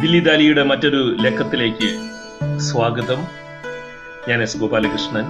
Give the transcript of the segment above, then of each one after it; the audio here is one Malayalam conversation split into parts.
ദില്ലി ദാലിയുടെ മറ്റൊരു ലക്കത്തിലേക്ക് സ്വാഗതം ഞാൻ എസ് ഗോപാലകൃഷ്ണൻ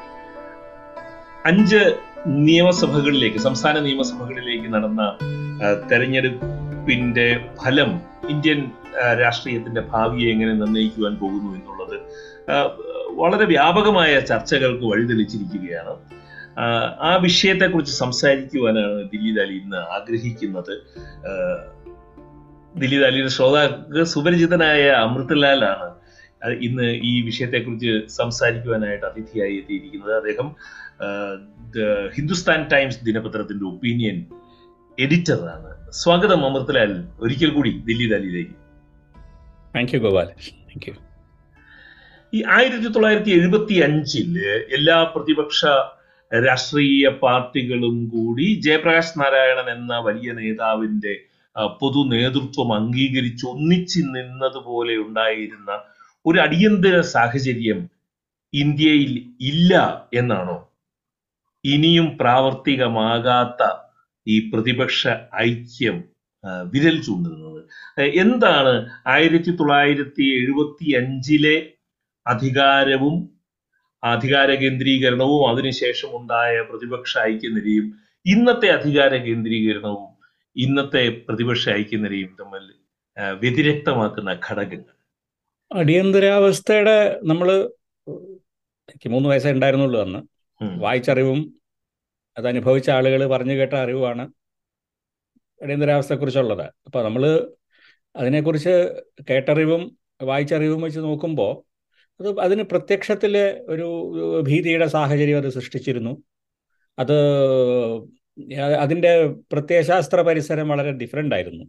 അഞ്ച് നിയമസഭകളിലേക്ക് സംസ്ഥാന നിയമസഭകളിലേക്ക് നടന്ന ആ, തെരഞ്ഞെടുപ്പിന്റെ ഫലം ഇന്ത്യൻ ആ, രാഷ്ട്രീയത്തിന്റെ ഭാവിയെ എങ്ങനെ നിർണ്ണയിക്കുവാൻ പോകുന്നു എന്നുള്ളത് ആ, വളരെ വ്യാപകമായ ചർച്ചകൾക്ക് വഴിതെളിച്ചിരിക്കുകയാണ് ആ, ആ വിഷയത്തെക്കുറിച്ച് സംസാരിക്കുവാനാണ് ദില്ലി ദാലി ഇന്ന് ആഗ്രഹിക്കുന്നത് ആ, ദില്ലി ദാലിയുടെ ശ്രോതാക്ക് സുപരിചിതനായ അമൃത്ലാലാണ് അഹ് ഇന്ന് ഈ വിഷയത്തെക്കുറിച്ച് സംസാരിക്കുവാനായിട്ട് അതിഥിയായി എത്തിയിരിക്കുന്നത് അദ്ദേഹം ആഹ്, ദ ഹിന്ദുസ്ഥാൻ ടൈംസ് ദിനപത്രത്തിന്റെ ഒപ്പീനിയൻ എഡിറ്ററാണ് സ്വാഗതം അമൃത്ലാൽ ഒരിക്കൽ കൂടി ദില്ലി ദാലിയിലേക്ക് thank you Gopal thank you ഈ ആയിരത്തി തൊള്ളായിരത്തി എഴുപത്തി അഞ്ചില് എല്ലാ പ്രതിപക്ഷ രാഷ്ട്രീയ പാർട്ടികളും കൂടി ജയപ്രകാശ് നാരായണൻ എന്ന വലിയ നേതാവിന്റെ ആ, പൊതു നേതൃത്വം അംഗീകരിച്ച് ഒന്നിച്ച് നിന്നതുപോലെ ഉണ്ടായിരുന്ന ഒരു അടിയന്തര സാഹചര്യം ഇന്ത്യയിൽ ഇല്ല എന്നാണോ ഇനിയും പ്രാവർത്തികമാകാത്ത ഈ പ്രതിപക്ഷ ഐക്യം ആ, വിരൽ ചൂണ്ടുന്നത് ഏ, എന്താണ് ആയിരത്തി തൊള്ളായിരത്തി എഴുപത്തി അഞ്ചിലെ അധികാരവും അധികാര കേന്ദ്രീകരണവും അതിനുശേഷം ഉണ്ടായ പ്രതിപക്ഷ ഐക്യനിരയും ഇന്നത്തെ അധികാര കേന്ദ്രീകരണവും ഇന്നത്തെ പ്രതിപക്ഷ ഐക്യനിരയും തമ്മിൽ ആ, വ്യതിരക്തമാക്കുന്ന ഘടകങ്ങൾ അടിയന്തരാവസ്ഥയുടെ നമ്മൾ എനിക്ക് മൂന്ന് വയസ്സേ ഉണ്ടായിരുന്നുള്ളൂ അന്ന് ഉം. വായിച്ചറിവും അത് അനുഭവിച്ച ആളുകൾ പറഞ്ഞു കേട്ട അറിവാണ് അടിയന്തരാവസ്ഥയെക്കുറിച്ചുള്ളത് അപ്പോൾ നമ്മൾ അതിനെക്കുറിച്ച് കേട്ടറിവും വായിച്ചറിവും വെച്ച് നോക്കുമ്പോൾ അത് അതിന് പ്രത്യക്ഷത്തിൽ ഒരു ഭീതിയുടെ സാഹചര്യം അത് സൃഷ്ടിച്ചിരുന്നു അത് അതിൻ്റെ പ്രത്യയശാസ്ത്ര പരിസരം വളരെ ഡിഫറെൻ്റ് ആയിരുന്നു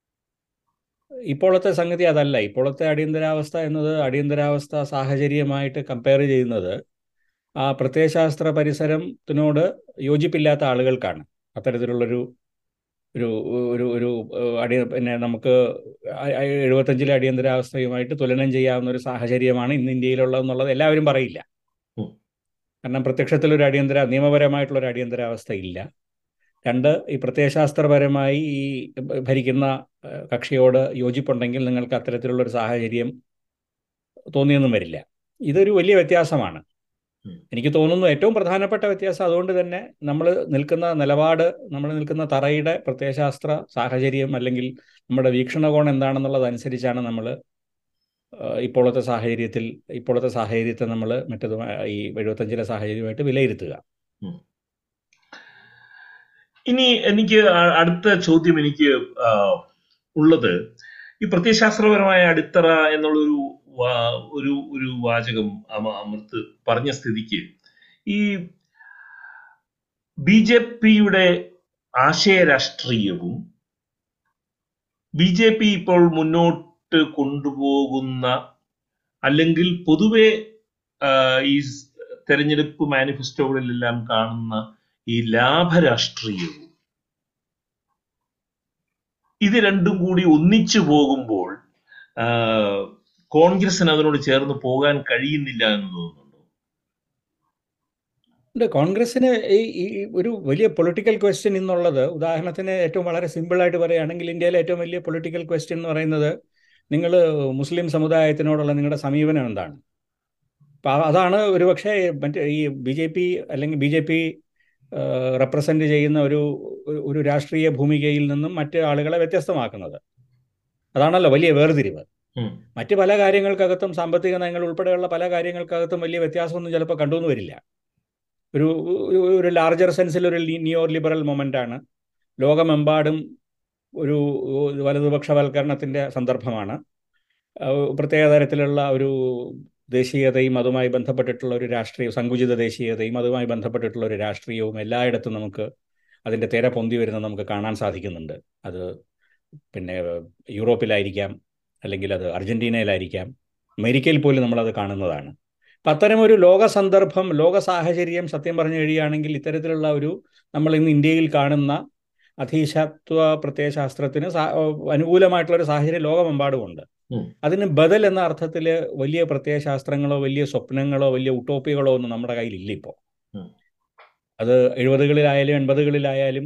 ഇപ്പോഴത്തെ സംഗതി അതല്ല ഇപ്പോഴത്തെ അടിയന്തരാവസ്ഥ എന്നത് അടിയന്തരാവസ്ഥ സാഹചര്യമായിട്ട് കമ്പയർ ചെയ്യുന്നത് ആ പ്രത്യയശാസ്ത്ര പരിസരത്തിനോട് യോജിപ്പില്ലാത്ത ആളുകൾക്കാണ് അത്തരത്തിലുള്ളൊരു ഒരു ഒരു ഒരു ഏഹ്, അടി പിന്നെ നമുക്ക് അ- അ- എഴുപത്തഞ്ചിലെ അടിയന്തരാവസ്ഥയുമായിട്ട് തുലനം ചെയ്യാവുന്ന ഒരു സാഹചര്യമാണ് ഇന്ന് ഇന്ത്യയിലുള്ളതെന്നുള്ളത് എല്ലാവരും പറയില്ല ഉം. കാരണം പ്രത്യക്ഷത്തിൽ ഒരു അടിയന്തര നിയമപരമായിട്ടുള്ള ഒരു അടിയന്തരാവസ്ഥ ഇല്ല രണ്ട് ഈ പ്രത്യയശാസ്ത്രപരമായി ഈ ഭരിക്കുന്ന ഏഹ്, കക്ഷിയോട് യോജിപ്പുണ്ടെങ്കിൽ നിങ്ങൾക്ക് അത്തരത്തിലുള്ള ഒരു സാഹചര്യം തോന്നിയൊന്നും വരില്ല ഇതൊരു വലിയ വ്യത്യാസമാണ് ഉം. എനിക്ക് തോന്നുന്നു ഏറ്റവും പ്രധാനപ്പെട്ട വ്യത്യാസം അതുകൊണ്ട് തന്നെ നമ്മൾ നിൽക്കുന്ന നിലപാട് നമ്മൾ നിൽക്കുന്ന തറയുടെ പ്രത്യയശാസ്ത്ര സാഹചര്യം അല്ലെങ്കിൽ നമ്മുടെ വീക്ഷണകോൺ എന്താണെന്നുള്ളതനുസരിച്ചാണ് നമ്മൾ ഇപ്പോഴത്തെ സാഹചര്യത്തിൽ ഇപ്പോഴത്തെ സാഹചര്യത്തെ നമ്മൾ മറ്റേത് ഈ എഴുപത്തഞ്ചിലെ സാഹചര്യമായിട്ട് വിലയിരുത്തുക ഇനി എനിക്ക് അ- അടുത്ത ചോദ്യം എനിക്ക് ആ, ഉള്ളത് ഈ പ്രത്യയശാസ്ത്രപരമായ അടിത്തറ എന്നുള്ളൊരു വാ- ഒരു ഒരു വാചകം അമ- അമൃത്ത് പറഞ്ഞ സ്ഥിതിക്ക് ഈ ബി ജെ പിയുടെ ആശയ രാഷ്ട്രീയവും ബി ജെ പി ഇപ്പോൾ മുന്നോട്ട് കൊണ്ടുപോകുന്ന അല്ലെങ്കിൽ പൊതുവെ ആ, ഈ സ് തെരഞ്ഞെടുപ്പ് മാനിഫെസ്റ്റോകളിലെല്ലാം കാണുന്ന ഈ ലാഭരാഷ്ട്രീയവും ഇത് രണ്ടും കൂടി ഒന്നിച്ചു പോകുമ്പോൾ ആ, കോൺഗ്രസിന് അതിനോട് ചേർന്ന് പോകാൻ കഴിയുന്നില്ല എന്ന് തോന്നുന്നുണ്ടോ ഉണ്ട് കോൺഗ്രസ്സിന് ഈ ഈ ഒരു വലിയ പൊളിറ്റിക്കൽ ക്വസ്റ്റ്യൻ എന്നുള്ളത് ഉദാഹരണത്തിന് ഏറ്റവും വളരെ സിമ്പിളായിട്ട് പറയുകയാണെങ്കിൽ ഇന്ത്യയിലെ ഏറ്റവും വലിയ പൊളിറ്റിക്കൽ ക്വസ്റ്റ്യൻ എന്ന് പറയുന്നത് നിങ്ങൾ മുസ്ലിം സമുദായത്തിനോടുള്ള നിങ്ങളുടെ സമീപനം എന്താണ് അപ്പം അതാണ് ഒരുപക്ഷെ മറ്റേ ഈ ബി ജെ പി അല്ലെങ്കിൽ ബി ജെ പി റെപ്രസെൻ്റ് ചെയ്യുന്ന ഒരു ഒരു- ഒരു രാഷ്ട്രീയ ഭൂമികയിൽ നിന്നും മറ്റ് ആളുകളെ വ്യത്യസ്തമാക്കുന്നത് അതാണല്ലോ വലിയ വേർതിരിവ് ഉം. മറ്റ് പല കാര്യങ്ങൾക്കകത്തും സാമ്പത്തിക നയങ്ങൾ ഉൾപ്പെടെയുള്ള പല കാര്യങ്ങൾക്കകത്തും വലിയ വ്യത്യാസമൊന്നും ചിലപ്പോൾ കണ്ടുവന്ന് വരില്ല ഒരു ഒരു- ഒരു ലാർജർ സെൻസിൽ ഒരു നിയോ ലിബറൽ മൊമെൻ്റ് ആണ് ലോകമെമ്പാടും ഒരു വലതുപക്ഷവൽക്കരണത്തിൻ്റെ സന്ദർഭമാണ് അഹ് പ്രത്യേക തരത്തിലുള്ള ഒരു ദേശീയതയും അതുമായി ബന്ധപ്പെട്ടിട്ടുള്ള ഒരു രാഷ്ട്രീയ സങ്കുചിത ദേശീയതയും അതുമായി ബന്ധപ്പെട്ടിട്ടുള്ള ഒരു രാഷ്ട്രീയവും എല്ലായിടത്തും നമുക്ക് അതിൻ്റെ തിര പൊന്തി വരുന്നത് നമുക്ക് കാണാൻ സാധിക്കുന്നുണ്ട് അത് പിന്നെ യൂറോപ്പിലായിരിക്കാം അല്ലെങ്കിൽ അത് അർജന്റീനയിലായിരിക്കാം അമേരിക്കയിൽ പോലും നമ്മളത് കാണുന്നതാണ് അപ്പം അത്തരമൊരു ലോക സന്ദർഭം ലോക സാഹചര്യം സത്യം പറഞ്ഞു കഴിയുകയാണെങ്കിൽ ഇത്തരത്തിലുള്ള ഒരു നമ്മൾ ഇന്ന് ഇന്ത്യയിൽ കാണുന്ന അധീശത്വ പ്രത്യയശാസ്ത്രത്തിന് സാ- അനുകൂലമായിട്ടുള്ള ഒരു സാഹചര്യം ലോകമെമ്പാടുമുണ്ട് ഉം. അതിന് ബദൽ എന്ന അർത്ഥത്തിൽ വലിയ പ്രത്യയശാസ്ത്രങ്ങളോ വലിയ സ്വപ്നങ്ങളോ വലിയ ഉട്ടോപ്പികളോ ഒന്നും നമ്മുടെ കയ്യിലില്ല ഇപ്പോൾ ഉം. അത് എഴുപതുകളിലായാലും എൺപതുകളിലായാലും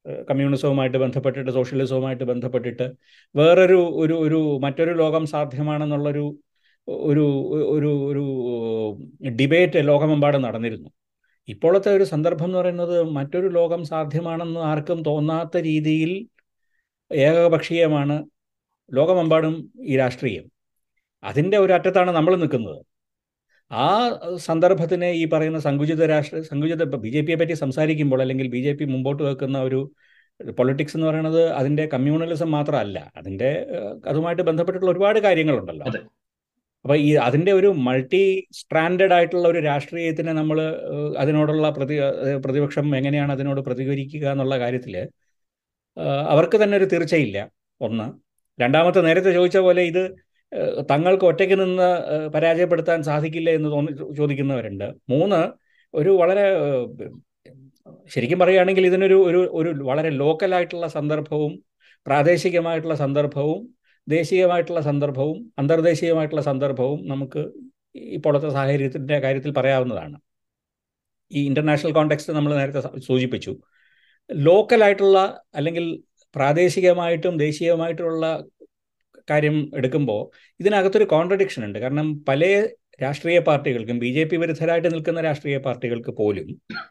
കമ്മ്യൂണിസവുമായിട്ട് ബന്ധപ്പെട്ടിട്ട് സോഷ്യലിസവുമായിട്ട് ബന്ധപ്പെട്ടിട്ട് വേറൊരു ഒരു ഒരു മറ്റൊരു ലോകം സാധ്യമാണെന്നുള്ളൊരു ഒരു ഒരു ഒരു ഡിബേറ്റ് ലോകമെമ്പാടും നടന്നിരുന്നു ഇപ്പോഴത്തെ ഒരു സന്ദർഭം എന്ന് പറയുന്നത് മറ്റൊരു ലോകം സാധ്യമാണെന്ന് ആർക്കും തോന്നാത്ത രീതിയിൽ ഏകപക്ഷീയമാണ് ലോകമെമ്പാടും ഈ രാഷ്ട്രീയം അതിൻ്റെ ഒരു അറ്റത്താണ് നമ്മൾ നിൽക്കുന്നത് ആ സന്ദർഭത്തിന് ഈ പറയുന്ന സങ്കുചിത രാഷ്ട്ര സങ്കുചിത ബി ജെ പിയെ പറ്റി സംസാരിക്കുമ്പോൾ അല്ലെങ്കിൽ ബി ജെ പി മുമ്പോട്ട് വെക്കുന്ന ഒരു പൊളിറ്റിക്സ് എന്ന് പറയുന്നത് അതിൻ്റെ കമ്മ്യൂണലിസം മാത്രമല്ല അതിൻ്റെ അതുമായിട്ട് ബന്ധപ്പെട്ടിട്ടുള്ള ഒരുപാട് കാര്യങ്ങളുണ്ടല്ലോ അപ്പോൾ ഈ അതിൻ്റെ ഒരു മൾട്ടി സ്ട്രാൻഡഡ് ആയിട്ടുള്ള ഒരു രാഷ്ട്രീയത്തിനെ നമ്മൾ അതിനോടുള്ള പ്രതി പ്രതിപക്ഷം എങ്ങനെയാണ് അതിനോട് പ്രതികരിക്കുക എന്നുള്ള കാര്യത്തിൽ അവർക്ക് തന്നെ ഒരു തീർച്ചയില്ല ഒന്ന് രണ്ടാമത്തെ നേരത്തെ ചോദിച്ച പോലെ ഇത് തങ്ങൾക്ക് ഒറ്റയ്ക്ക് നിന്ന് പരാജയപ്പെടുത്താൻ സാധിക്കില്ല എന്ന് തോന്നി ചോദിക്കുന്നവരുണ്ട് മൂന്ന് ഒരു വളരെ ശരിക്കും പറയുകയാണെങ്കിൽ ഇതിനൊരു ഒരു ഒരു വളരെ ലോക്കലായിട്ടുള്ള സന്ദർഭവും പ്രാദേശികമായിട്ടുള്ള സന്ദർഭവും ദേശീയമായിട്ടുള്ള സന്ദർഭവും അന്തർദേശീയമായിട്ടുള്ള സന്ദർഭവും നമുക്ക് ഇപ്പോഴത്തെ സാഹചര്യത്തിൻ്റെ കാര്യത്തിൽ പറയാവുന്നതാണ് ഈ ഇൻ്റർനാഷണൽ കോണ്ടെക്സ്റ്റ് നമ്മൾ നേരത്തെ സൂചിപ്പിച്ചു ലോക്കലായിട്ടുള്ള അല്ലെങ്കിൽ പ്രാദേശികമായിട്ടും ദേശീയമായിട്ടുള്ള കാര്യം എടുക്കുമ്പോൾ ഇതിനകത്തൊരു കോൺട്രഡിക്ഷൻ ഉണ്ട് കാരണം പല രാഷ്ട്രീയ പാർട്ടികൾക്കും ബി ജെ പി വിരുദ്ധരായിട്ട് നിൽക്കുന്ന രാഷ്ട്രീയ പാർട്ടികൾക്ക് പോലും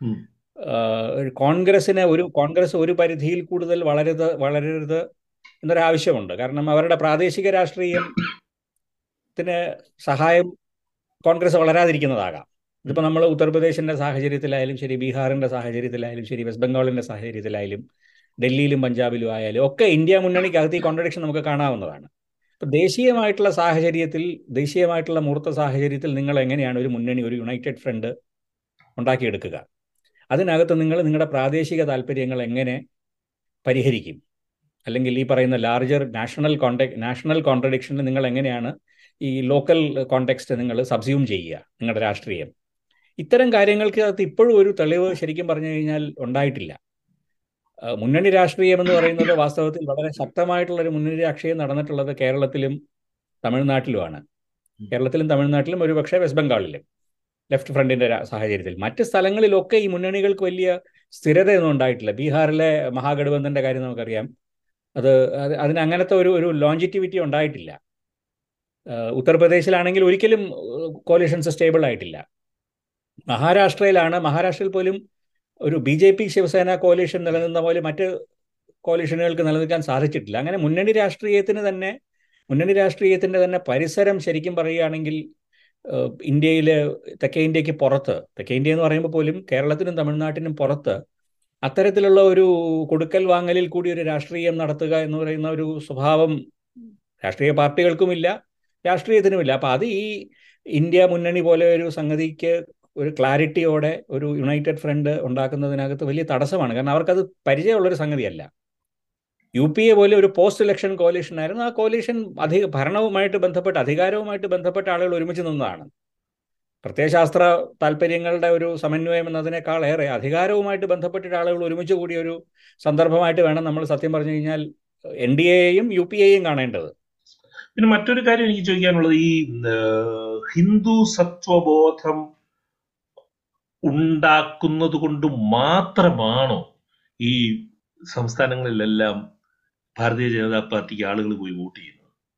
കോൺഗ്രസിനെ ഒരു കോൺഗ്രസ് ഒരു പരിധിയിൽ കൂടുതൽ വളരുത് വളരരുത് എന്നൊരാവശ്യമുണ്ട് കാരണം അവരുടെ പ്രാദേശിക രാഷ്ട്രീയത്തിന് സഹായം കോൺഗ്രസ് വളരാതിരിക്കുന്നതാകാം ഇതിപ്പോൾ നമ്മൾ ഉത്തർപ്രദേശിൻ്റെ സാഹചര്യത്തിലായാലും ശരി ബീഹാറിൻ്റെ സാഹചര്യത്തിലായാലും ശരി വെസ്റ്റ് ബംഗാളിൻ്റെ സാഹചര്യത്തിലായാലും ഡൽഹിയിലും പഞ്ചാബിലും ആയാലും ഒക്കെ ഇന്ത്യ മുന്നണിക്കകത്ത് ഈ കോൺട്രഡിക്ഷൻ നമുക്ക് കാണാവുന്നതാണ് ഇപ്പം ദേശീയമായിട്ടുള്ള സാഹചര്യത്തിൽ ദേശീയമായിട്ടുള്ള മൂർത്ത സാഹചര്യത്തിൽ നിങ്ങൾ എങ്ങനെയാണ് ഒരു മുന്നണി ഒരു യുണൈറ്റഡ് ഫ്രണ്ട് ഉണ്ടാക്കിയെടുക്കുക അതിനകത്ത് നിങ്ങൾ നിങ്ങളുടെ പ്രാദേശിക താല്പര്യങ്ങൾ എങ്ങനെ പരിഹരിക്കും അല്ലെങ്കിൽ ഈ പറയുന്ന ലാർജർ നാഷണൽ കോണ്ടെക് നാഷണൽ കോൺട്രഡിക്ഷനിൽ നിങ്ങൾ എങ്ങനെയാണ് ഈ ലോക്കൽ കോണ്ടെക്സ്റ്റ് നിങ്ങൾ സബ്സ്യൂം ചെയ്യുക നിങ്ങളുടെ രാഷ്ട്രീയം ഇത്തരം കാര്യങ്ങൾക്ക് അകത്ത് ഇപ്പോഴും ഒരു തെളിവ് ശരിക്കും പറഞ്ഞു കഴിഞ്ഞാൽ ഉണ്ടായിട്ടില്ല മുന്നണി രാഷ്ട്രീയം എന്ന് പറയുന്നത് വാസ്തവത്തിൽ വളരെ ശക്തമായിട്ടുള്ള ഒരു മുന്നണി രാഷ്ട്രീയം നടന്നിട്ടുള്ളത് കേരളത്തിലും തമിഴ്നാട്ടിലുമാണ് കേരളത്തിലും തമിഴ്നാട്ടിലും ഒരു പക്ഷേ വെസ്റ്റ് ബംഗാളിലും ലെഫ്റ്റ് ഫ്രണ്ടിന്റെ സാഹചര്യത്തിൽ മറ്റ് സ്ഥലങ്ങളിലൊക്കെ ഈ മുന്നണികൾക്ക് വലിയ സ്ഥിരതയൊന്നും ഉണ്ടായിട്ടില്ല ബീഹാറിലെ മഹാഗഠബന്ധന്റെ കാര്യം നമുക്കറിയാം അത് അതിന് അങ്ങനത്തെ ഒരു ഒരു ലോഞ്ചിറ്റിവിറ്റി ഉണ്ടായിട്ടില്ല ഉത്തർപ്രദേശിലാണെങ്കിൽ ഒരിക്കലും കോalitions സ്റ്റേബിൾ ആയിട്ടില്ല മഹാരാഷ്ട്രയിലാണ് മഹാരാഷ്ട്രയിൽ പോലും ഒരു ബി ജെ പി ശിവസേന കോalition നിലനിന്ന പോലെ മറ്റ് കോalitionകൾക്ക് നിലനിൽക്കാൻ സാധിച്ചിട്ടില്ല അങ്ങനെ മുന്നണി രാഷ്ട്രീയത്തിന് തന്നെ മുന്നണി രാഷ്ട്രീയത്തിൻ്റെ തന്നെ പരിസരം ശരിക്കും പറയുകയാണെങ്കിൽ ഇന്ത്യയിൽ തെക്കേ ഇന്ത്യക്ക് പുറത്ത് തെക്കേ ഇന്ത്യ എന്ന് പറയുമ്പോൾ പോലും കേരളത്തിനും തമിഴ്നാട്ടിനും പുറത്ത് അത്തരത്തിലുള്ള ഒരു കൊടുക്കൽ വാങ്ങലിൽ കൂടി ഒരു രാഷ്ട്രീയം നടത്തുക എന്ന് പറയുന്ന ഒരു സ്വഭാവം രാഷ്ട്രീയ പാർട്ടികൾക്കുമില്ല രാഷ്ട്രീയത്തിനുമില്ല അപ്പം അത് ഈ ഇന്ത്യ മുന്നണി പോലെ ഒരു സംഗതിക്ക് ഒരു ക്ലാരിറ്റിയോടെ ഒരു യുണൈറ്റഡ് ഫ്രണ്ട് ഉണ്ടാക്കുന്നതിനകത്ത് വലിയ തടസ്സമാണ് കാരണം അവർക്കത് പരിചയമുള്ളൊരു സംഗതിയല്ല യു പി എ പോലെ ഒരു പോസ്റ്റ് ഇലക്ഷൻ കോalition ആയിരുന്നു ആ കോalition അധിക ഭരണവുമായിട്ട് ബന്ധപ്പെട്ട് അധികാരവുമായിട്ട് ബന്ധപ്പെട്ട ആളുകൾ ഒരുമിച്ച് നിന്നതാണ് പ്രത്യയശാസ്ത്ര താല്പര്യങ്ങളുടെ ഒരു സമന്വയം എന്നതിനേക്കാൾ ഏറെ അധികാരവുമായിട്ട് ബന്ധപ്പെട്ടിട്ട് ആളുകൾ ഒരുമിച്ച് കൂടിയ ഒരു സന്ദർഭമായിട്ട് വേണം നമ്മൾ സത്യം പറഞ്ഞു കഴിഞ്ഞാൽ എൻ ഡി എയും യു പി എയും കാണേണ്ടത് പിന്നെ മറ്റൊരു കാര്യം എനിക്ക് ചോദിക്കാനുള്ളത് ഈ ഹിന്ദു സത്വബോധം ഉണ്ടാക്കുന്നത് കൊണ്ട് മാത്രമാണോ ഈ സംസ്ഥാനങ്ങളിലെല്ലാം ഭാരതീയ ജനതാ പാർട്ടിക്ക് ആളുകൾ പോയി വോട്ട് ചെയ്യുന്നത്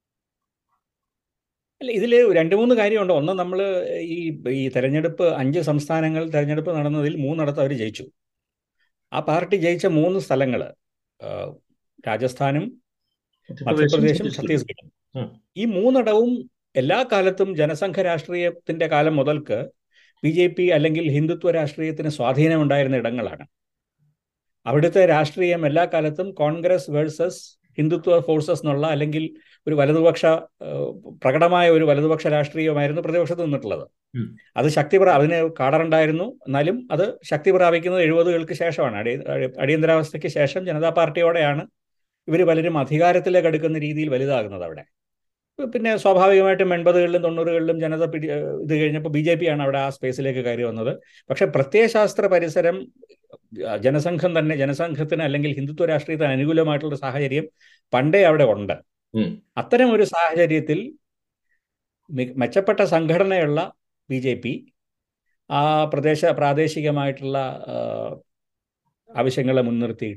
അല്ല ഇതിൽ രണ്ട് മൂന്ന് കാര്യമുണ്ട് ഒന്ന് നമ്മൾ ഈ ഈ തെരഞ്ഞെടുപ്പ് അഞ്ച് സംസ്ഥാനങ്ങൾ തെരഞ്ഞെടുപ്പ് നടന്നതിൽ മൂന്നിടത്ത് അവർ ജയിച്ചു ആ പാർട്ടി ജയിച്ച മൂന്ന് സ്ഥലങ്ങൾ രാജസ്ഥാനും മധ്യപ്രദേശും ഛത്തീസ്ഗഡും ഈ മൂന്നിടവും എല്ലാ കാലത്തും ജനസംഘ രാഷ്ട്രീയത്തിന്റെ കാലം മുതൽക്ക് ബി ജെ പി അല്ലെങ്കിൽ ഹിന്ദുത്വ രാഷ്ട്രീയത്തിന് സ്വാധീനമുണ്ടായിരുന്ന ഇടങ്ങളാണ് അവിടുത്തെ രാഷ്ട്രീയം എല്ലാ കാലത്തും കോൺഗ്രസ് വേഴ്സസ് ഹിന്ദുത്വ ഫോഴ്സസ് എന്നുള്ള അല്ലെങ്കിൽ ഒരു വലതുപക്ഷ പ്രകടമായ ഒരു വലതുപക്ഷ രാഷ്ട്രീയമായിരുന്നു പ്രതിപക്ഷത്ത് നിന്നിട്ടുള്ളത് അത് ശക്തി അതിന് കാടറുണ്ടായിരുന്നു എന്നാലും അത് ശക്തി പ്രാപിക്കുന്നത് എഴുപതുകൾക്ക് ശേഷമാണ് അടി അടിയന്തരാവസ്ഥയ്ക്ക് ശേഷം ജനതാ പാർട്ടിയോടെയാണ് ഇവർ പലരും അധികാരത്തിലേക്ക് അടുക്കുന്ന രീതിയിൽ വലുതാകുന്നത് അവിടെ പിന്നെ സ്വാഭാവികമായിട്ടും എൺപതുകളിലും തൊണ്ണൂറുകളിലും ജനത പിടി ഇത് കഴിഞ്ഞപ്പോൾ ബി ജെ പി ആണ് അവിടെ ആ സ്പേസിലേക്ക് കയറി വന്നത് പക്ഷെ പ്രത്യയശാസ്ത്ര പരിസരം ജനസംഘം തന്നെ ജനസംഘത്തിന് അല്ലെങ്കിൽ ഹിന്ദുത്വ രാഷ്ട്രീയത്തിന് അനുകൂലമായിട്ടുള്ള സാഹചര്യം പണ്ടേ അവിടെ ഉണ്ട് അത്തരം ഒരു സാഹചര്യത്തിൽ മെച്ചപ്പെട്ട സംഘടനയുള്ള ബി ജെ പി ആ പ്രദേശ പ്രാദേശികമായിട്ടുള്ള ആവശ്യങ്ങളെ മുൻനിർത്തിയിട്ട്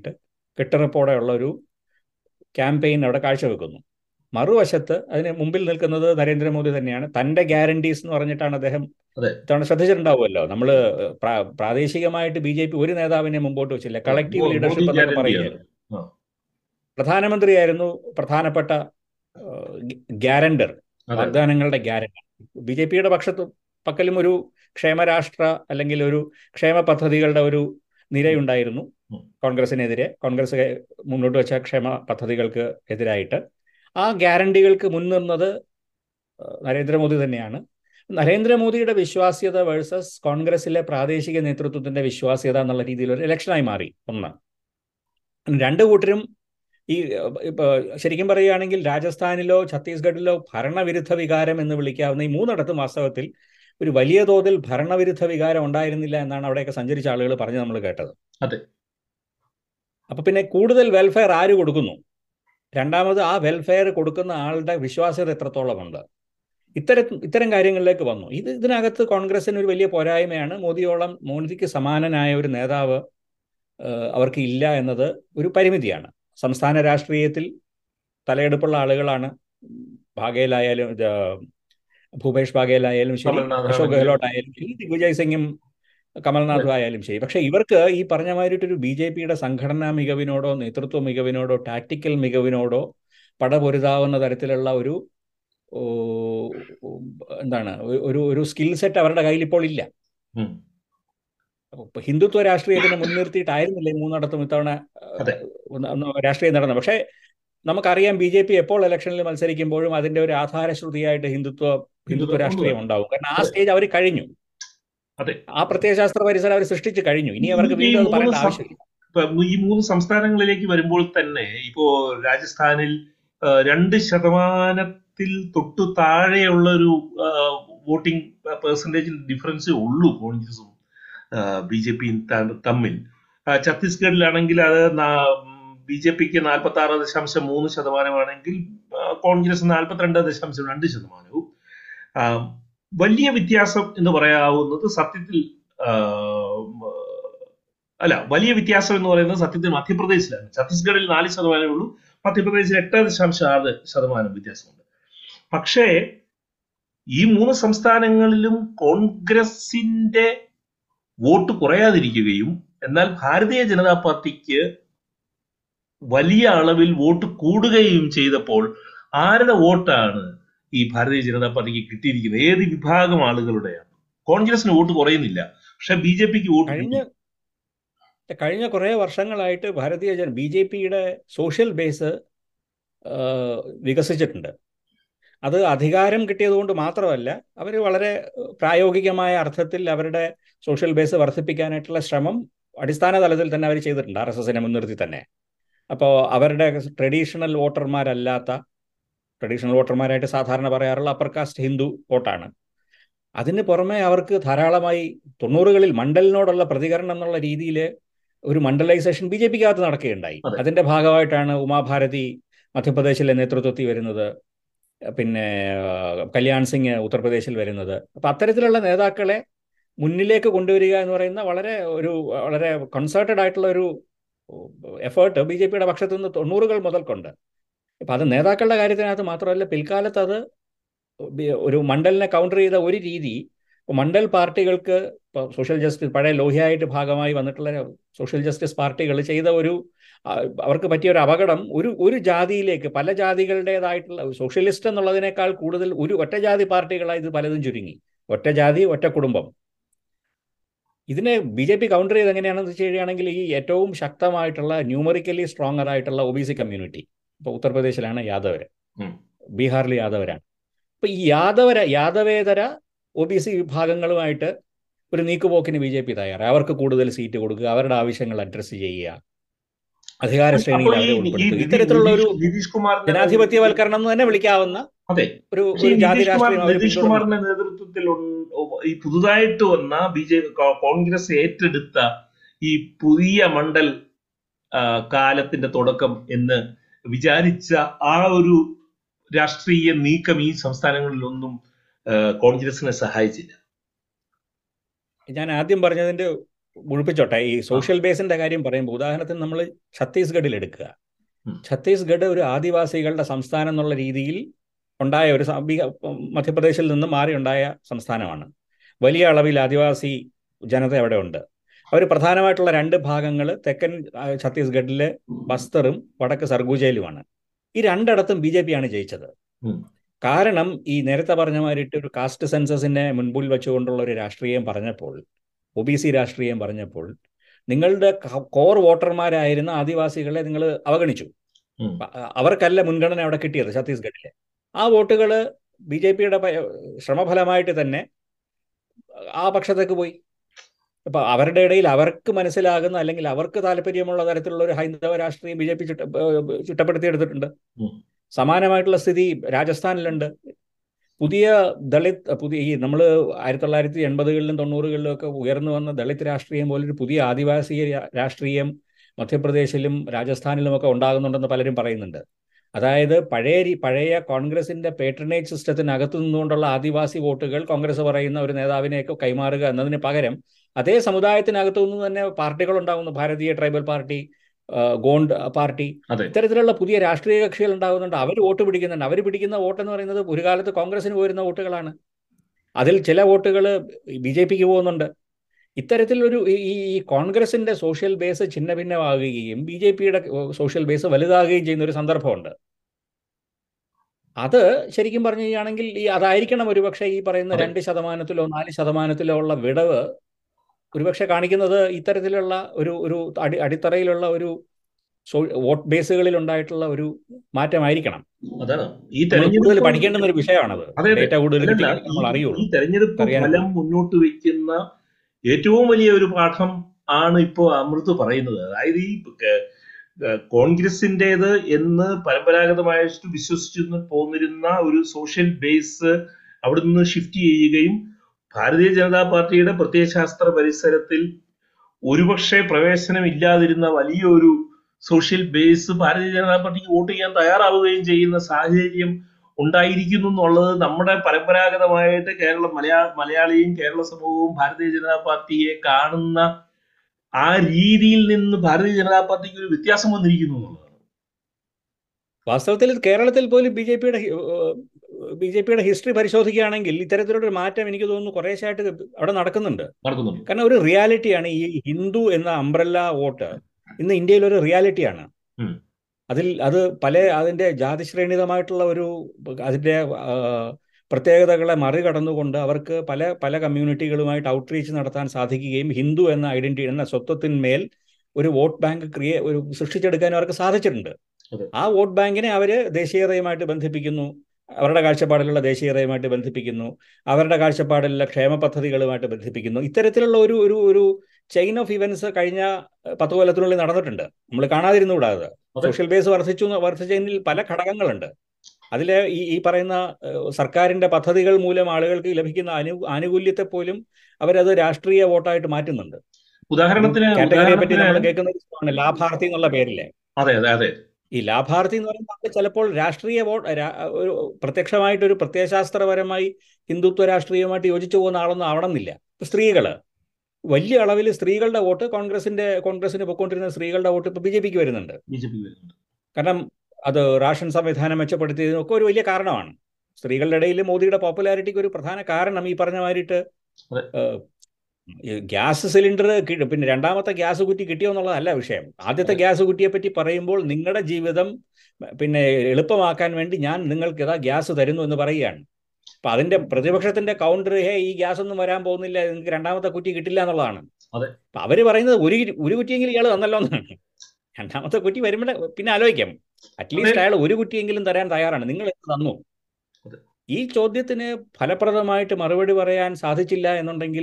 കെട്ടുറപ്പോടെ ഉള്ള ഒരു ക്യാമ്പയിൻ അവിടെ കാഴ്ചവെക്കുന്നു മറുവശത്ത് അതിന് മുമ്പിൽ നിൽക്കുന്നത് നരേന്ദ്രമോദി തന്നെയാണ് തന്റെ ഗ്യാരണ്ടീസ് എന്ന് പറഞ്ഞിട്ടാണ് അദ്ദേഹം അതെ. ഇത്തവണ ശ്രദ്ധിച്ചിട്ടുണ്ടാവുമല്ലോ നമ്മൾ പ്രാദേശികമായിട്ട് ബി ജെ പി ഒരു നേതാവിനെ മുമ്പോട്ട് വെച്ചില്ല കളക്റ്റീവ് മോദി ലീഡർഷിപ്പ് എന്നൊക്കെ guarantee പറയുകയായിരുന്നു ആ. പ്രധാനമന്ത്രിയായിരുന്നു പ്രധാനപ്പെട്ട ഗ്യാരണ്ടർ അതെ വാഗ്ദാനങ്ങളുടെ ഗ്യാരണ്ടി ബി ജെ പിയുടെ പക്ഷത്ത് പക്കലും ഒരു ക്ഷേമരാഷ്ട്ര അല്ലെങ്കിൽ ഒരു ക്ഷേമ പദ്ധതികളുടെ ഒരു നിരയുണ്ടായിരുന്നു ഉം. കോൺഗ്രസിനെതിരെ കോൺഗ്രസ് മുന്നോട്ട് വെച്ച ക്ഷേമ പദ്ധതികൾക്ക് എതിരായിട്ട് ആ ഗ്യാരണ്ടികൾക്ക് മുൻനിന്നത് ഏഹ്, നരേന്ദ്രമോദി തന്നെയാണ് നരേന്ദ്രമോദിയുടെ വിശ്വാസ്യത വേഴ്സസ് കോൺഗ്രസിലെ പ്രാദേശിക നേതൃത്വത്തിന്റെ വിശ്വാസ്യത എന്നുള്ള രീതിയിൽ ഒരു ഇലക്ഷനായി മാറി ഒന്ന് രണ്ട് കൂട്ടരും ഈ ഏഹ്, ഇപ്പൊ ശരിക്കും പറയുകയാണെങ്കിൽ രാജസ്ഥാനിലോ ഛത്തീസ്ഗഡിലോ ഭരണവിരുദ്ധ വികാരം എന്ന് വിളിക്കാവുന്ന ഈ മൂന്നിടത്തും വാസ്തവത്തിൽ ഒരു വലിയ തോതിൽ ഭരണവിരുദ്ധ വികാരം ഉണ്ടായിരുന്നില്ല എന്നാണ് അവിടെയൊക്കെ സഞ്ചരിച്ച ആളുകൾ പറഞ്ഞ് നമ്മൾ കേട്ടത് അതെ. അപ്പൊ പിന്നെ കൂടുതൽ വെൽഫെയർ ആര് കൊടുക്കുന്നു രണ്ടാമത് ആ വെൽഫെയർ കൊടുക്കുന്ന ആളുടെ വിശ്വാസ്യത എത്രത്തോളമുണ്ട് ഇത്തരം ഇത്തരം കാര്യങ്ങളിലേക്ക് വന്നു ഇത് ഇതിനകത്ത് കോൺഗ്രസിന് ഒരു വലിയ പോരായ്മയാണ് മോദിയോളം മോദിക്ക് സമാനനായ ഒരു നേതാവ് ഏഹ്, അവർക്ക് ഇല്ല എന്നത് ഒരു പരിമിതിയാണ് സംസ്ഥാന രാഷ്ട്രീയത്തിൽ തലയെടുപ്പുള്ള ആളുകളാണ് ബാഗേലായാലും ഇത് ഭൂപേഷ് ബാഗേലായാലും ശരി കമൽനാഥ് അശോക് ആണെങ്കിലും. ഗെഹ്ലോട്ട് ആയാലും ശരി ദിഗ്വിജയ് സിംഗും കമൽനാഥും ആയാലും ശരി പക്ഷെ ഇവർക്ക് ഈ പറഞ്ഞ മാതിരിട്ടൊരു ബി ജെ പിയുടെ സംഘടനാ മികവിനോടോ നേതൃത്വ മികവിനോടോ ടാക്ടിക്കൽ മികവിനോടോ പടപൊരുതാവുന്ന തരത്തിലുള്ള ഒരു ഓ, എന്താണ് ഒരു- ഒരു ഒരു സ്കിൽ സെറ്റ് അവരുടെ കയ്യിൽ ഇപ്പോൾ ഇല്ല ഉം. ഇപ്പൊ ഹിന്ദുത്വ രാഷ്ട്രീയത്തിനെ മുൻനിർത്തിയിട്ടായിരുന്നില്ല ഈ മൂന്നിടത്തും ഇത്തവണ അതെ. ഒന്ന് ഒന്ന് രാഷ്ട്രീയം നടന്നത് പക്ഷേ നമുക്കറിയാം ബി ജെ പി എപ്പോൾ ഇലക്ഷനിൽ മത്സരിക്കുമ്പോഴും അതിന്റെ ഒരു ആധാരശ്രുതിയായിട്ട് ഹിന്ദുത്വ ഹിന്ദുത്വ രാഷ്ട്രീയം ഉണ്ടാവും കാരണം ആ അതെ. സ്റ്റേജ് അവർ കഴിഞ്ഞു അതെ. ആ പ്രത്യയശാസ്ത്ര പരിസരം അവർ സൃഷ്ടിച്ചു കഴിഞ്ഞു ഇനി അവർക്ക് ഈ വീണ്ടും അത് മൂന്ന് പറയേണ്ട സം- ആവശ്യമില്ല ഇപ്പൊ ഈ മൂന്ന് സംസ്ഥാനങ്ങളിലേക്ക് വരുമ്പോൾ തന്നെ ഇപ്പോ രാജസ്ഥാനിൽ ആ, രണ്ട് ശതമാനത്തിൽ തൊട്ടു താഴെയുള്ള ഒരു വോട്ടിംഗ് പെർസെന്റേജ് ഡിഫറൻസേ ഉള്ളൂ കോൺഗ്രസും ബി ജെ പിയും തമ്മിൽ ആ, ഛത്തീസ്ഗഡിലാണെങ്കിൽ അത് ബി ജെ പിക്ക് നാൽപ്പത്തി ആറ് ദശാംശം മൂന്ന് ശതമാനമാണെങ്കിൽ ആ, കോൺഗ്രസ് നാൽപ്പത്തിരണ്ട് ദശാംശം രണ്ട് ശതമാനവും ആ, വലിയ വ്യത്യാസം എന്ന് പറയാവുന്നത് സത്യത്തിൽ ആ, അല്ല വലിയ വ്യത്യാസം എന്ന് പറയുന്നത് സത്യത്തിൽ മധ്യപ്രദേശിലാണ് ഛത്തീസ്ഗഡിൽ നാല് ശതമാനമേ ഉള്ളൂ മധ്യപ്രദേശിൽ എട്ട് ദശാംശം ആറ് ശതമാനം വ്യത്യാസമുണ്ട് പക്ഷേ ഈ മൂന്ന് സംസ്ഥാനങ്ങളിലും കോൺഗ്രസിന്റെ വോട്ട് കുറയാതിരിക്കുകയും എന്നാൽ ഭാരതീയ ജനതാ പാർട്ടിക്ക് വലിയ അളവിൽ വോട്ട് കൂടുകയും ചെയ്തപ്പോൾ ആരുടെ വോട്ടാണ് ഈ ഭാരതീയ ജനതാ പാർട്ടിക്ക് കിട്ടിയിരിക്കുന്നത് ഏത് വിഭാഗം ആളുകളുടെയാണ് കോൺഗ്രസിന് വോട്ട് കുറയുന്നില്ല പക്ഷെ ബി ജെ പിക്ക് വോട്ട് കഴിഞ്ഞ കൂടുന്നു. കഴിഞ്ഞ കുറേ വർഷങ്ങളായിട്ട് ഭാരതീയ ജന ബി ജെ പിയുടെ സോഷ്യൽ ബേസ് വികസിച്ചിട്ടുണ്ട് അത് അധികാരം കിട്ടിയതുകൊണ്ട് മാത്രമല്ല അവർ വളരെ പ്രായോഗികമായ അർത്ഥത്തിൽ അവരുടെ സോഷ്യൽ ബേസ് വർദ്ധിപ്പിക്കാനായിട്ടുള്ള ശ്രമം അടിസ്ഥാന തലത്തിൽ തന്നെ അവർ ചെയ്തിട്ടുണ്ട് ആർ എസ് എസിനെ മുൻനിർത്തി തന്നെ അപ്പോൾ അവരുടെ ട്രഡീഷണൽ വോട്ടർമാരല്ലാത്ത ട്രഡീഷണൽ വോട്ടർമാരായിട്ട് സാധാരണ പറയാറുള്ള അപ്പർ കാസ്റ്റ് ഹിന്ദു വോട്ടാണ് അതിന് പുറമെ അവർക്ക് ധാരാളമായി തൊണ്ണൂറുകളിൽ മണ്ഡലിനോടുള്ള പ്രതികരണം എന്നുള്ള രീതിയിൽ ഒരു മണ്ഡലൈസേഷൻ ബി ജെ പിക്കകത്ത് നടക്കുകയുണ്ടായി അതെ. അതിന്റെ ഭാഗമായിട്ടാണ് ഉമാഭാരതി മധ്യപ്രദേശിലെ നേതൃത്വത്തിൽ വരുന്നത് പിന്നെ ആ, കല്യാൺ സിംഗ് ഉത്തർപ്രദേശിൽ വരുന്നത് അപ്പൊ അത്തരത്തിലുള്ള നേതാക്കളെ മുന്നിലേക്ക് കൊണ്ടുവരിക എന്ന് പറയുന്ന വളരെ ഒരു വളരെ കൺസേർട്ടഡ് ആയിട്ടുള്ള ഒരു എഫേർട്ട് ബി ജെ പിയുടെ പക്ഷത്തു നിന്ന് തൊണ്ണൂറുകൾ മുതൽക്കുണ്ട് ഇപ്പൊ അത് നേതാക്കളുടെ കാര്യത്തിനകത്ത് മാത്രമല്ല പിൽക്കാലത്ത് അത് ബി- ഒരു മണ്ഡലിനെ കൗണ്ടർ ചെയ്ത ഒരു രീതി ഇപ്പൊ മണ്ഡൽ പാർട്ടികൾക്ക് ഇപ്പൊ സോഷ്യൽ ജസ്റ്റിസ് പഴയ ലോഹ്യായിട്ട് ഭാഗമായി വന്നിട്ടുള്ള സോഷ്യൽ ജസ്റ്റിസ് പാർട്ടികൾ ചെയ്ത ഒരു ആ, അവർക്ക് പറ്റിയ ഒരു അപകടം ഒരു ഒരു ജാതിയിലേക്ക് പല ജാതികളുടേതായിട്ടുള്ള സോഷ്യലിസ്റ്റ് എന്നുള്ളതിനേക്കാൾ കൂടുതൽ ഒരു ഒറ്റ ജാതി പാർട്ടികളായി ഇത് പലതും ചുരുങ്ങി ഒറ്റ ജാതി ഒറ്റ കുടുംബം ഇതിനെ ബി ജെ പി കൗണ്ടർ ചെയ്ത് എങ്ങനെയാണെന്ന് വെച്ച് കഴിയുകയാണെങ്കിൽ ഈ ഏറ്റവും ശക്തമായിട്ടുള്ള ന്യൂമറിക്കലി സ്ട്രോങ്ങർ ആയിട്ടുള്ള ഒ ബി സി കമ്മ്യൂണിറ്റി ഇപ്പോൾ ഉത്തർപ്രദേശിലാണ് യാദവര് ഉം. ബീഹാറിൽ യാദവരാണ് അപ്പൊ ഈ യാദവര യാദവേതര ഒ ബി സി വിഭാഗങ്ങളുമായിട്ട് ഒരു നീക്കുപോക്കിന് ബി ജെ പി തയ്യാറായി അവർക്ക് കൂടുതൽ സീറ്റ് കൊടുക്കുക അവരുടെ ആവശ്യങ്ങൾ അഡ്രസ്സ് ചെയ്യുക അധികാര ശ്രേണിയിൽ അപ്പോൾ ഈ അവരെ ഈ ഉൾപ്പെടുത്തുക നിതീഷ് ഇത്തരത്തിലുള്ള ഒരു നിതീഷ് കുമാറിന്റെ ജനാധിപത്യവൽക്കരണം എന്ന് തന്നെ വിളിക്കാവുന്ന അതെ ഒരു പക്ഷേ ഒരു ഈ ജാതി നിതീഷ് കുമാർ രാഷ്ട്രീയം അവർ നിതീഷ് പിന്തുടർന്നു കുമാറിന്റെ നേതൃത്വത്തിൽ ഉൺ- ഈ പുതുതായിട്ട് വന്ന ബി ജെ കോൺഗ്രസ് ഏറ്റെടുത്ത ഈ പുതിയ മണ്ഡൽ ആ, കാലത്തിന്റെ തുടക്കം എന്ന് വിചാരിച്ച ആ ഒരു രാഷ്ട്രീയ നീക്കം ഈ സംസ്ഥാനങ്ങളിലൊന്നും ആ, കോൺഗ്രസിനെ സഹായിച്ചില്ല ഞാൻ ആദ്യം പറഞ്ഞതിന്റെ മുഴുപ്പിച്ചോട്ടെ ഈ സോഷ്യൽ ബേസിന്റെ കാര്യം പറയുമ്പോൾ ഉദാഹരണത്തിന് നമ്മൾ ഛത്തീസ്ഗഡിൽ എടുക്കുക ഉം. ഛത്തീസ്ഗഡ് ഒരു ആദിവാസികളുടെ സംസ്ഥാനം എന്നുള്ള രീതിയിൽ ഉണ്ടായ ഒരു സം- ബീഹാ- മധ്യപ്രദേശിൽ നിന്ന് മാറി ഉണ്ടായ സംസ്ഥാനമാണ് വലിയ അളവിൽ ആദിവാസി ജനത അവിടെ ഉണ്ട് അവർ പ്രധാനമായിട്ടുള്ള രണ്ട് ഭാഗങ്ങൾ തെക്കൻ ആ, ഛത്തീസ്ഗഡിലെ ബസ്തറും വടക്ക് സർഗുജയിലുമാണ് ഈ രണ്ടിടത്തും ബി ജെ പി ആണ് ജയിച്ചത് ഉം. കാരണം ഈ നേരത്തെ പറഞ്ഞ മാതിരിട്ട് ഒരു കാസ്റ്റ് സെൻസസിനെ മുൻപിൽ വെച്ചുകൊണ്ടുള്ള ഒരു രാഷ്ട്രീയം പറഞ്ഞപ്പോൾ ഒ ബി സി രാഷ്ട്രീയം പറഞ്ഞപ്പോൾ നിങ്ങളുടെ കോർ വോട്ടർമാരായിരുന്ന ആദിവാസികളെ നിങ്ങൾ അവഗണിച്ചു ഉം. അ- അവർക്കല്ല മുൻഗണന അവിടെ കിട്ടിയത് ഛത്തീസ്ഗഡിലെ ആ വോട്ടുകൾ ബി ജെ പിയുടെ ശ്രമഫലമായിട്ട് തന്നെ ആ പക്ഷത്തേക്ക് പോയി അപ്പൊ അവരുടെ ഇടയിൽ അവർക്ക് മനസ്സിലാകുന്ന അല്ലെങ്കിൽ അവർക്ക് താല്പര്യമുള്ള തരത്തിലുള്ള ഒരു ഹൈന്ദവ രാഷ്ട്രീയം ബി ജെ പി ചുട്ട ഏഹ് ചുട്ടപ്പെടുത്തിയെടുത്തിട്ടുണ്ട് ഉം. സമാനമായിട്ടുള്ള സ്ഥിതി രാജസ്ഥാനിലുണ്ട് പുതിയ ദളിത് പുതിയ ഈ നമ്മൾ ആയിരത്തി തൊള്ളായിരത്തി എൺപതുകളിലും തൊണ്ണൂറുകളിലും ഒക്കെ ഉയർന്നു വന്ന ദളിത് രാഷ്ട്രീയം പോലൊരു പുതിയ ആദിവാസി രാ- രാഷ്ട്രീയം മധ്യപ്രദേശിലും രാജസ്ഥാനിലും ഒക്കെ ഉണ്ടാകുന്നുണ്ടെന്ന് പലരും പറയുന്നുണ്ട് അതായത് പഴയ രീ- പഴയ കോൺഗ്രസിന്റെ പേട്രണേജ് സിസ്റ്റത്തിനകത്തു നിന്നുകൊണ്ടുള്ള ആദിവാസി വോട്ടുകൾ കോൺഗ്രസ് പറയുന്ന ഒരു നേതാവിനെയൊക്കെ കൈമാറുക എന്നതിന് പകരം അതേ സമുദായത്തിനകത്തു നിന്ന് തന്നെ പാർട്ടികൾ ഉണ്ടാകുന്നു ഭാരതീയ ട്രൈബൽ പാർട്ടി ആ, ഗോണ്ട് പാർട്ടി അതെ ഇത്തരത്തിലുള്ള പുതിയ രാഷ്ട്രീയ കക്ഷികൾ ഉണ്ടാകുന്നുണ്ട് അവർ വോട്ട് പിടിക്കുന്നുണ്ട് അവർ പിടിക്കുന്ന വോട്ട് എന്ന് പറയുന്നത് ഒരു കാലത്ത് കോൺഗ്രസിന് പോയിരുന്ന വോട്ടുകളാണ് അതിൽ ചില വോട്ടുകൾ ബി ജെ പിക്ക് പോകുന്നുണ്ട് ഇത്തരത്തിലൊരു ഈ ഈ- ഈ കോൺഗ്രസിന്റെ സോഷ്യൽ ബേസ് ഛിന്ന ഭിന്നമാകുകയും ബി ജെ പിയുടെ സോഷ്യൽ ബേസ് വലുതാകുകയും ചെയ്യുന്ന ഒരു സന്ദർഭമുണ്ട് അത് ശരിക്കും പറഞ്ഞു കഴിഞ്ഞാണെങ്കിൽ ഈ അതായിരിക്കണം ഒരുപക്ഷെ ഈ പറയുന്ന അതെ. രണ്ട് ശതമാനത്തിലോ നാല് ശതമാനത്തിലോ ഉള്ള വിടവ് ഒരുപക്ഷെ കാണിക്കുന്നത് ഇത്തരത്തിലുള്ള ഒരു ഒരു അടി അടിത്തറയിലുള്ള ഒരു സോ- വോട്ട് ബേസുകളിൽ ഉണ്ടായിട്ടുള്ള ഒരു മാറ്റമായിരിക്കണം അതാണ് ഈ നമ്മൾ കൂടുതൽ തെരഞ്ഞെടുപ്പ് പഠിക്കേണ്ടുന്ന ഒരു വിഷയമാണത് അതെ, അതെ. ഡേറ്റ കൂടുതൽ അല്ലല്ല, കിട്ടിയാൽ നമ്മൾ ഈ- അറിയുള്ളൂ ഈ തെരഞ്ഞെടുപ്പ് അറിയാൻ ഫലം മുന്നോട്ട് വെക്കുന്ന ഏറ്റവും വലിയ ഒരു പാഠം ആണ് ഇപ്പോൾ അമൃത് പറയുന്നത് അതായത് ഈ ക- ക- കോൺഗ്രസിന്റേത് എന്ന് പരമ്പരാഗതമായിട്ട് വിശ്വസിച്ചു പോന്നിരുന്ന ഒരു സോഷ്യൽ ബേസ് അവിടെ നിന്ന് ഷിഫ്റ്റ് ചെയ്യുകയും ഭാരതീയ ജനതാ പാർട്ടിയുടെ പ്രത്യയശാസ്ത്ര പരിസരത്തിൽ ഒരുപക്ഷെ പ്രവേശനം ഇല്ലാതിരുന്ന വലിയൊരു സോഷ്യൽ ബേസ് ഭാരതീയ ജനതാ പാർട്ടിക്ക് വോട്ട് ചെയ്യാൻ തയ്യാറാവുകയും ചെയ്യുന്ന സാഹചര്യം ഉണ്ടായിരിക്കുന്നു എന്നുള്ളത് നമ്മുടെ പരമ്പരാഗതമായിട്ട് കേരള മലയാ മലയാളിയും കേരള സമൂഹവും ഭാരതീയ ജനതാ പാർട്ടിയെ കാണുന്ന ആ രീതിയിൽ നിന്ന് ഭാരതീയ ജനതാ പാർട്ടിക്ക് ഒരു വ്യത്യാസം വന്നിരിക്കുന്നു എന്നുള്ളതാണ് വാസ്തവത്തിൽ കേരളത്തിൽ പോലും ബി ജെ പിയുടെ ബി ജെ പിയുടെ ഹിസ്റ്ററി പരിശോധിക്കുകയാണെങ്കിൽ ഇത്തരത്തിലൊരു മാറ്റം എനിക്ക് തോന്നുന്നു കുറേശ്ശായിട്ട് അവിടെ നടക്കുന്നുണ്ട് നടക്കുന്നുണ്ട് കാരണം ഒരു റിയാലിറ്റിയാണ് ഈ ഹിന്ദു എന്ന അംബ്രല്ല വോട്ട് ഇന്ന് ഇന്ത്യയിൽ ഒരു റിയാലിറ്റിയാണ് ഉം. അതിൽ അത് പല അതിന്റെ ജാതിശ്രേണിതമായിട്ടുള്ള ഒരു അതിന്റെ ആ, പ്രത്യേകതകളെ മറികടന്നുകൊണ്ട് അവർക്ക് പല പല കമ്മ്യൂണിറ്റികളുമായിട്ട് ഔട്ട്റീച്ച് നടത്താൻ സാധിക്കുകയും ഹിന്ദു എന്ന ഐഡന്റിറ്റി എന്ന സ്വത്വത്തിന്മേൽ ഒരു വോട്ട് ബാങ്ക് ക്രിയേ ഒരു സൃഷ്ടിച്ചെടുക്കാനും അവർക്ക് സാധിച്ചിട്ടുണ്ട് അതെ. ആ വോട്ട് ബാങ്കിനെ അവര് ദേശീയതയുമായിട്ട് ബന്ധിപ്പിക്കുന്നു അവരുടെ കാഴ്ചപ്പാടിലുള്ള ദേശീയതയുമായിട്ട് ബന്ധിപ്പിക്കുന്നു അവരുടെ കാഴ്ചപ്പാടിലുള്ള ക്ഷേമ പദ്ധതികളുമായിട്ട് ബന്ധിപ്പിക്കുന്നു ഇത്തരത്തിലുള്ള ഒരു ഒരു ഒരു ചെയിൻ ഓഫ് ഇവന്റ്സ് കഴിഞ്ഞ ഏഹ്, പത്ത് കൊല്ലത്തിനുള്ളിൽ നടന്നിട്ടുണ്ട് നമ്മൾ കാണാതിരുന്നുകൂടാ അത് അതെ. സോഷ്യൽ ബേസ് വർദ്ധിച്ചു എന്ന് വർദ്ധിച്ചതിൽ പല ഘടകങ്ങളുണ്ട് അതിൽ ഈ ഈ പറയുന്ന ഏഹ്, സർക്കാരിന്റെ പദ്ധതികൾ മൂലം ആളുകൾക്ക് ലഭിക്കുന്ന അനു ആനുകൂല്യത്തെ പോലും അവരത് രാഷ്ട്രീയ വോട്ടായിട്ട് മാറ്റുന്നുണ്ട് ഉദാഹരണത്തിന് കാറ്റഗറിയെ പറ്റി ഉദാഹരണത്തിന് നമ്മൾ കേൾക്കുന്ന ഒരു സംഭവമാണ് ലാഭാർത്ഥി എന്നുള്ള പേരിലെ അതെ അതെ അതെ ഈ ലാഭാർത്ഥി എന്ന് പറയുമ്പോൾ അത് ചിലപ്പോൾ രാഷ്ട്രീയ വോട്ട് രാ- ഒരു പ്രത്യക്ഷമായിട്ട് ഒരു പ്രത്യയശാസ്ത്രപരമായി ഹിന്ദുത്വ രാഷ്ട്രീയമായിട്ട് യോജിച്ചു പോകുന്ന ആളൊന്നും ആവണമെന്നില്ല ഇപ്പൊ സ്ത്രീകള് വലിയ അളവിൽ സ്ത്രീകളുടെ വോട്ട് കോൺഗ്രസിന്റെ കോൺഗ്രസിന് പൊയ്ക്കൊണ്ടിരുന്ന സ്ത്രീകളുടെ വോട്ട് ഇപ്പൊ ബി ജെ പിക്ക് വരുന്നുണ്ട് ബി ജെ പി വരുന്നുണ്ട് കാരണം അത് റേഷൻ സംവിധാനം മെച്ചപ്പെടുത്തിയതിനൊക്കെ ഒരു വലിയ കാരണമാണ് സ്ത്രീകളുടെ ഇടയിൽ മോദിയുടെ പോപ്പുലാരിറ്റിക്ക് ഒരു പ്രധാന കാരണം ഈ പറഞ്ഞ മാതിരിട്ട് അതെ. ഏഹ്, ഈ ഗ്യാസ് സിലിണ്ടർ കി- പിന്നെ രണ്ടാമത്തെ ഗ്യാസ് കുറ്റി കിട്ടിയോ എന്നുള്ളതല്ല വിഷയം ആദ്യത്തെ അതെ. ഗ്യാസ് കുറ്റിയെ പറ്റി പറയുമ്പോൾ നിങ്ങളുടെ ജീവിതം പിന്നെ എളുപ്പമാക്കാൻ വേണ്ടി ഞാൻ നിങ്ങൾക്ക് ഇതാ ഗ്യാസ് തരുന്നു എന്ന് പറയുകയാണ് അപ്പൊ അതിന്റെ പ്രതിപക്ഷത്തിന്റെ കൗണ്ടർ ഹേ ഈ ഗ്യാസ് ഒന്നും വരാൻ പോകുന്നില്ല നിങ്ങൾക്ക് രണ്ടാമത്തെ കുറ്റി കിട്ടില്ല എന്നുള്ളതാണ് അതെ. അപ്പൊ അവര് പറയുന്നത് ഒരു കി- ഒരു കുറ്റിയെങ്കിലും ഇയാൾ തന്നല്ലോ എന്നാണ് രണ്ടാമത്തെ കുറ്റി വരുമ്പോൾ പിന്നെ ആലോചിക്കാം അറ്റ്ലീസ്റ്റ് അയാൾ ഒരു കുറ്റിയെങ്കിലും തരാൻ തയ്യാറാണ് നിങ്ങൾ എന്ത് തന്നു അതെ. ഈ ചോദ്യത്തിന് ഫലപ്രദമായിട്ട് മറുപടി പറയാൻ സാധിച്ചില്ല എന്നുണ്ടെങ്കിൽ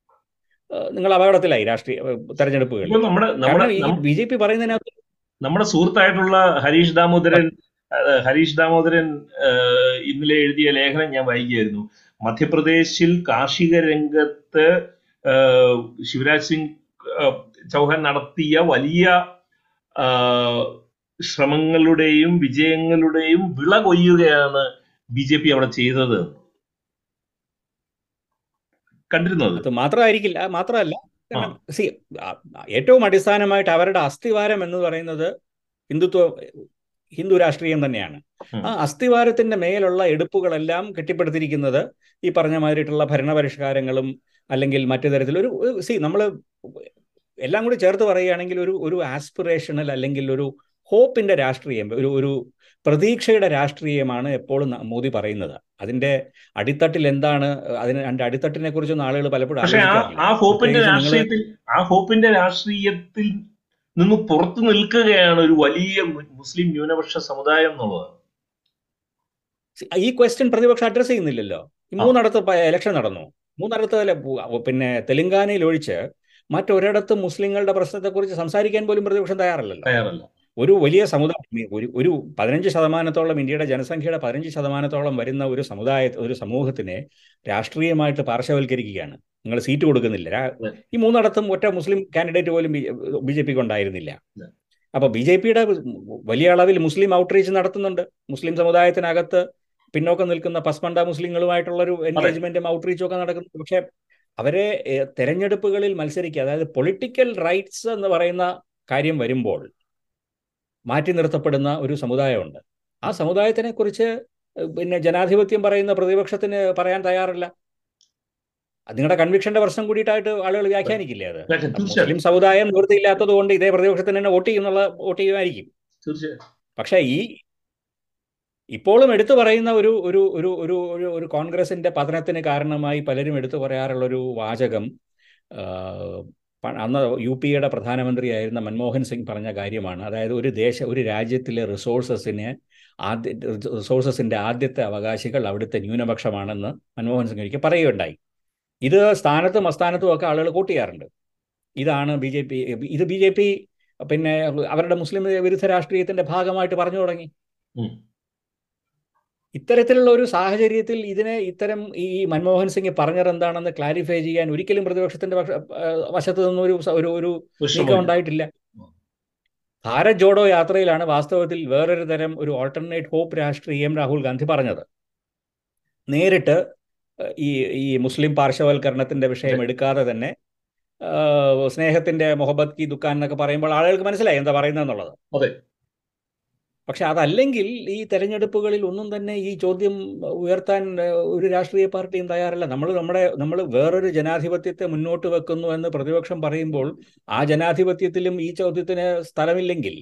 ഏഹ്, നിങ്ങൾ അപകടത്തിലായി രാഷ്ട്രീയ ഏഹ്, തെരഞ്ഞെടുപ്പുകൾ ഇപ്പൊ നമ്മുടെ നമ്മുടെ കാരണം ഈ നം- ബി ജെ പി പറയുന്നതിനകത്ത് നമ്മുടെ സുഹൃത്തായിട്ടുള്ള ഹരീഷ് ദാമോദരൻ അഹ് ഹരീഷ് ദാമോദരൻ ആഹ് ഇന്നലെ എഴുതിയ ലേഖനം ഞാൻ വായിക്കുകയായിരുന്നു മധ്യപ്രദേശിൽ കാർഷിക രംഗത്ത് ആഹ് ശിവരാജ് സിംഗ് ആഹ് ചൗഹാൻ നടത്തിയ വലിയ ആഹ് ശ്രമങ്ങളുടെയും വിജയങ്ങളുടെയും വിള കൊയ്യുകയാണ് ബി ജെ പി അവിടെ ചെയ്തത് കണ്ടിരുന്നത് അത് മാത്രമായിരിക്കില്ല മാത്രമല്ല കാരണം സി ഏറ്റവും അടിസ്ഥാനമായിട്ട് അവരുടെ അസ്ഥിവാരം എന്ന് പറയുന്നത് ഹിന്ദുത്വ ഹിന്ദു രാഷ്ട്രീയം തന്നെയാണ് ഉം. ആ അസ്ഥിവാരത്തിന്റെ മേലുള്ള എടുപ്പുകളെല്ലാം കെട്ടിപ്പടുത്തിരിക്കുന്നത് ഈ പറഞ്ഞ മാതിരിയിട്ടുള്ള ഭരണപരിഷ്കാരങ്ങളും അല്ലെങ്കിൽ മറ്റു തരത്തിലൊരു സി നമ്മൾ എല്ലാം കൂടി ചേർത്ത് പറയുകയാണെങ്കിൽ ഒരു ഒരു ആസ്പിറേഷണൽ അല്ലെങ്കിൽ ഒരു ഹോപ്പിന്റെ രാഷ്ട്രീയം ഒരു ഒരു പ്രതീക്ഷയുടെ രാഷ്ട്രീയമാണ് എപ്പോഴും ന- മോദി പറയുന്നത് അതിന്റെ അടിത്തട്ടിൽ എന്താണ് അതിന് അതിന്റെ അടിത്തട്ടിനെ കുറിച്ചൊന്നും ആളുകൾ പലപ്പോഴും പക്ഷെ ആ ആലോചിക്കാറില്ല ആ ഹോപ്പിന്റെ പ്രത്യേകിച്ച് നിങ്ങള് രാഷ്ട്രീയത്തിൽ ആ ഹോപ്പിന്റെ രാഷ്ട്രീയത്തിൽ നിന്ന് പുറത്തു നിൽക്കുകയാണ് ഒരു വലിയ മു- മുസ്ലിം ന്യൂനപക്ഷ സമുദായം എന്നുള്ളത് ഈ ക്വസ്റ്റ്യൻ പ്രതിപക്ഷം അഡ്രസ് ചെയ്യുന്നില്ലല്ലോ ഈ ആ. മൂന്നിടത്ത് ഇലക്ഷൻ നടന്നു മൂന്നിടത്ത് അല്ല, പു- പിന്നെ തെലങ്കാനയിൽ ഒഴിച്ച് മറ്റൊരിടത്തും മുസ്ലിങ്ങളുടെ പ്രശ്നത്തെക്കുറിച്ച് സംസാരിക്കാൻ പോലും പ്രതിപക്ഷം തയ്യാറല്ലല്ലോ തയ്യാറല്ല ഒരു വലിയ സമുദായം ഒരു ഒരു പതിനഞ്ച് ശതമാനത്തോളം ഇന്ത്യയുടെ ജനസംഖ്യയുടെ പതിനഞ്ച് ശതമാനത്തോളം വരുന്ന ഒരു സമുദായ ഒരു സമൂഹത്തിനെ രാഷ്ട്രീയമായിട്ട് പാർശ്വവൽക്കരിക്കുകയാണ് നിങ്ങൾ സീറ്റ് കൊടുക്കുന്നില്ല രാ- അതെ. ഈ മൂന്നിടത്തും ഒറ്റ മുസ്ലിം കാൻഡിഡേറ്റ് പോലും ബി ജെ പിക്ക് ഉണ്ടായിരുന്നില്ല അതെ. അപ്പൊ ബി ജെ പിയുടെ വലിയ അളവിൽ മുസ്ലിം ഔട്ട്റീച്ച് നടത്തുന്നുണ്ട് മുസ്ലിം സമുദായത്തിനകത്ത് പിന്നോക്കം നിൽക്കുന്ന പസ്മണ്ട മുസ്ലിങ്ങളുമായിട്ടുള്ള ഒരു എൻഗേജ്മെന്റും ഔട്ട്റീച്ചും ഒക്കെ നടക്കുന്നു പക്ഷെ അവരെ ഏഹ്, തെരഞ്ഞെടുപ്പുകളിൽ മത്സരിക്കുക അതായത് പൊളിറ്റിക്കൽ റൈറ്റ്സ് എന്ന് പറയുന്ന കാര്യം വരുമ്പോൾ മാറ്റി നിർത്തപ്പെടുന്ന ഒരു സമുദായമുണ്ട് ആ സമുദായത്തിനെ കുറിച്ച് പിന്നെ ജനാധിപത്യം പറയുന്ന പ്രതിപക്ഷത്തിന് പറയാൻ തയ്യാറില്ല അത് നിങ്ങളുടെ കൺവിക്ഷന്റെ പ്രശ്നം കൂടിയിട്ടായിട്ട് ആളുകൾ വ്യാഖ്യാനിക്കില്ലേ അത് തീർച്ചയായും മുസ്ലിം സമുദായം നിവൃത്തിയില്ലാത്തത് കൊണ്ട് ഇതേ പ്രതിപക്ഷത്തിന് തന്നെ വോട്ട് ചെയ്യുന്നുള്ള വോട്ട് ചെയ്യുമായിരിക്കും തീർച്ചയായും പക്ഷേ ഈ ഇപ്പോഴും എടുത്തു പറയുന്ന ഒരു ഒരു ഒരു ഒരു ഒരു ഒരു കോൺഗ്രസിന്റെ പതനത്തിന് കാരണമായി പലരും എടുത്തു പറയാറുള്ള ഒരു വാചകം ആ, പ- അന്ന് യു പിയുടെ പ്രധാനമന്ത്രിയായിരുന്ന മൻമോഹൻ സിംഗ് പറഞ്ഞ കാര്യമാണ് അതായത് ഒരു ദേശ ഒരു രാജ്യത്തിലെ റിസോഴ്സസിന് ആദ്യ റിസോഴ്സസിന്റെ ആദ്യത്തെ അവകാശികൾ അവിടുത്തെ ന്യൂനപക്ഷമാണെന്ന് മൻമോഹൻ സിംഗ് ഒരിക്കൽ പറയുകയുണ്ടായി ഇത് സ്ഥാനത്തും അസ്ഥാനത്തും ഒക്കെ ആളുകൾ കൂട്ട് ചെയ്യാറുണ്ട് ഇതാണ് ബി ജെ പി ഇത് ബി ജെ പി പിന്നെ അവരുടെ മുസ്ലിം വിരുദ്ധ രാഷ്ട്രീയത്തിന്റെ ഭാഗമായിട്ട് പറഞ്ഞു തുടങ്ങി ഉം. ഇത്തരത്തിലുള്ള ഒരു സാഹചര്യത്തിൽ ഇതിനെ ഇത്തരം ഈ മൻമോഹൻ സിംഗ് പറഞ്ഞത് എന്താണെന്ന് ക്ലാരിഫൈ ചെയ്യാൻ ഒരിക്കലും പ്രതിപക്ഷത്തിന്റെ പക്ഷ- ആ, വശത്ത് നിന്നും ഒരു സ- ഒരു ഒരു നീക്കം വിഷമമില്ല ഉണ്ടായിട്ടില്ല ഭാരത് ജോഡോ യാത്രയിലാണ് വാസ്തവത്തിൽ വേറൊരു തരം ഒരു ഓൾട്ടർനേറ്റ് ഹോപ്പ് രാഷ്ട്രീയം രാഹുൽ ഗാന്ധി പറഞ്ഞത് നേരിട്ട് ഏഹ്, ഈ ഈ മുസ്ലിം പാർശ്വവൽക്കരണത്തിന്റെ വിഷയം അതെ. എടുക്കാതെ തന്നെ ഏഹ്, സ്നേഹത്തിന്റെ മൊഹബത് കി ദുക്കാൻ എന്നൊക്കെ പറയുമ്പോൾ ആളുകൾക്ക് മനസ്സിലായി എന്താ പറയുന്നതെന്നുള്ളത് അതെ. പക്ഷെ അതല്ലെങ്കിൽ ഈ തെരഞ്ഞെടുപ്പുകളിൽ ഒന്നും തന്നെ ഈ ചോദ്യം ഉയർത്താൻ ഏഹ്, ഒരു രാഷ്ട്രീയ പാർട്ടിയും തയ്യാറല്ല നമ്മൾ നമ്മുടെ നമ്മൾ വേറൊരു ജനാധിപത്യത്തെ മുന്നോട്ട് വെക്കുന്നു എന്ന് പ്രതിപക്ഷം പറയുമ്പോൾ ആ ജനാധിപത്യത്തിലും ഈ ചോദ്യത്തിന് സ്ഥലമില്ലെങ്കിൽ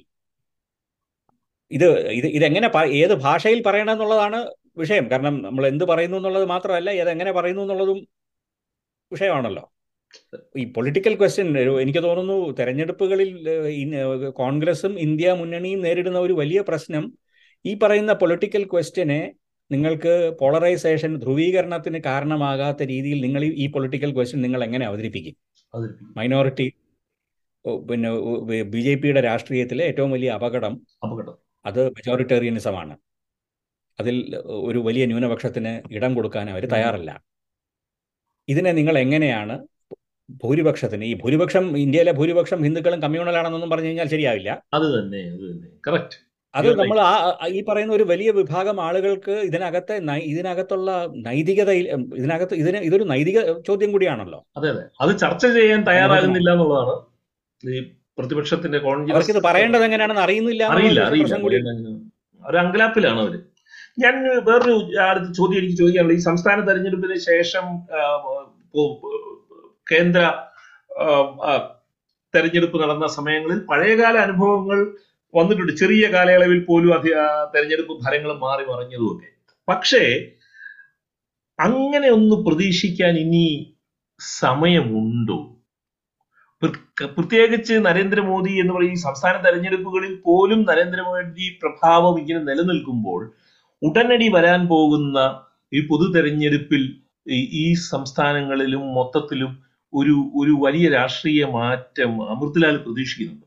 ഇത് ഇത് ഇതെങ്ങനെ പ- ഏത് ഭാഷയിൽ പറയണം എന്നുള്ളതാണ് വിഷയം കാരണം നമ്മൾ എന്ത് പറയുന്നു എന്നുള്ളത് മാത്രമല്ല ഏതെങ്ങനെ പറയുന്നു എന്നുള്ളതും വിഷയമാണല്ലോ ഈ പൊളിറ്റിക്കൽ ക്വസ്റ്റ്യൻ എനിക്ക് തോന്നുന്നു തെരഞ്ഞെടുപ്പുകളിൽ ഏഹ്, ഇൻ- ഏഹ്, കോൺഗ്രസും ഇന്ത്യ മുന്നണിയും നേരിടുന്ന ഒരു വലിയ പ്രശ്നം ഈ പറയുന്ന പൊളിറ്റിക്കൽ ക്വസ്റ്റ്യനെ നിങ്ങൾക്ക് പോളറൈസേഷൻ ധ്രുവീകരണത്തിന് കാരണമാകാത്ത രീതിയിൽ നിങ്ങൾ ഈ- ഈ പൊളിറ്റിക്കൽ ക്വസ്റ്റ്യൻ നിങ്ങൾ എങ്ങനെ അവതരിപ്പിക്കും അവതരിപ്പിക്കും മൈനോറിറ്റി ഓ, പിന്നെ ബി ജെ പിയുടെ രാഷ്ട്രീയത്തിലെ ഏറ്റവും വലിയ അപകടം അപകടം അത് മെജോറിറ്റേറിയനിസമാണ് അതിൽ ഒരു വലിയ ന്യൂനപക്ഷത്തിന് ഇടം കൊടുക്കാൻ അവർ തയ്യാറല്ല ഇതിനെ നിങ്ങൾ എങ്ങനെയാണ് ഭൂരിപക്ഷത്തിന് ഈ ഭൂരിപക്ഷം ഇന്ത്യയിലെ ഭൂരിപക്ഷം ഹിന്ദുക്കളും കമ്മ്യൂണലാണെന്നൊന്നും പറഞ്ഞു കഴിഞ്ഞാൽ ശരിയാവില്ല അത് തന്നെ അത് തന്നെ കറക്റ്റ് അത് You're right. നമ്മൾ ആ ആ- ഈ പറയുന്ന ഒരു വലിയ വിഭാഗം ആളുകൾക്ക് ഇതിനകത്തെ നൈ- ഇതിനകത്തുള്ള നൈതികത ഇതിനകത്ത് ഇതിന് ഇതൊരു നൈതിക ചോദ്യം കൂടിയാണല്ലോ അതെ അതെ അത് ചർച്ച ചെയ്യാൻ തയ്യാറാകുന്നില്ല എന്നുള്ളതാണ് ഈ പ്രതിപക്ഷത്തിന്റെ അവർക്കിത് കോൺഗ്രസ് പറയേണ്ടത് എങ്ങനെയാണെന്ന് അറിയുന്നില്ല അറിയില്ല എന്നുള്ള അറിയില്ല പ്രശ്നം കൂടി ഒരു അങ്കലാപ്പിലാണ് അവര് ഞാൻ വേറൊരു അടുത്ത ചോദ്യം എനിക്ക് ചോദിക്കാനുള്ളത് ഈ സംസ്ഥാന തെരഞ്ഞെടുപ്പിന് ശേഷം ആ, പോ- കേന്ദ്ര ആ, ആ, തെരഞ്ഞെടുപ്പ് നടന്ന സമയങ്ങളിൽ പഴയകാല അനുഭവങ്ങൾ വന്നിട്ടുണ്ട് ചെറിയ കാലയളവിൽ പോലും അധി ആ, തെരഞ്ഞെടുപ്പ് ഫലങ്ങൾ മാറി മറിഞ്ഞതുമൊക്കെ പക്ഷേ അങ്ങനെ ഒന്ന് പ്രതീക്ഷിക്കാൻ ഇനി സമയമുണ്ടോ പ്ര- പ്രത്യേകിച്ച് നരേന്ദ്രമോദി എന്ന് പറയും ഈ സംസ്ഥാന തെരഞ്ഞെടുപ്പുകളിൽ പോലും നരേന്ദ്രമോദി പ്രഭാവം ഇങ്ങനെ നിലനിൽക്കുമ്പോൾ ഉടനടി വരാൻ പോകുന്ന ഈ പൊതു തെരഞ്ഞെടുപ്പിൽ ഈ- ഈ സംസ്ഥാനങ്ങളിലും മൊത്തത്തിലും ഒരു ഒരു വലിയ രാഷ്ട്രീയ മാറ്റം അമൃത്ലാൽ പ്രതീക്ഷിക്കുന്നുണ്ട്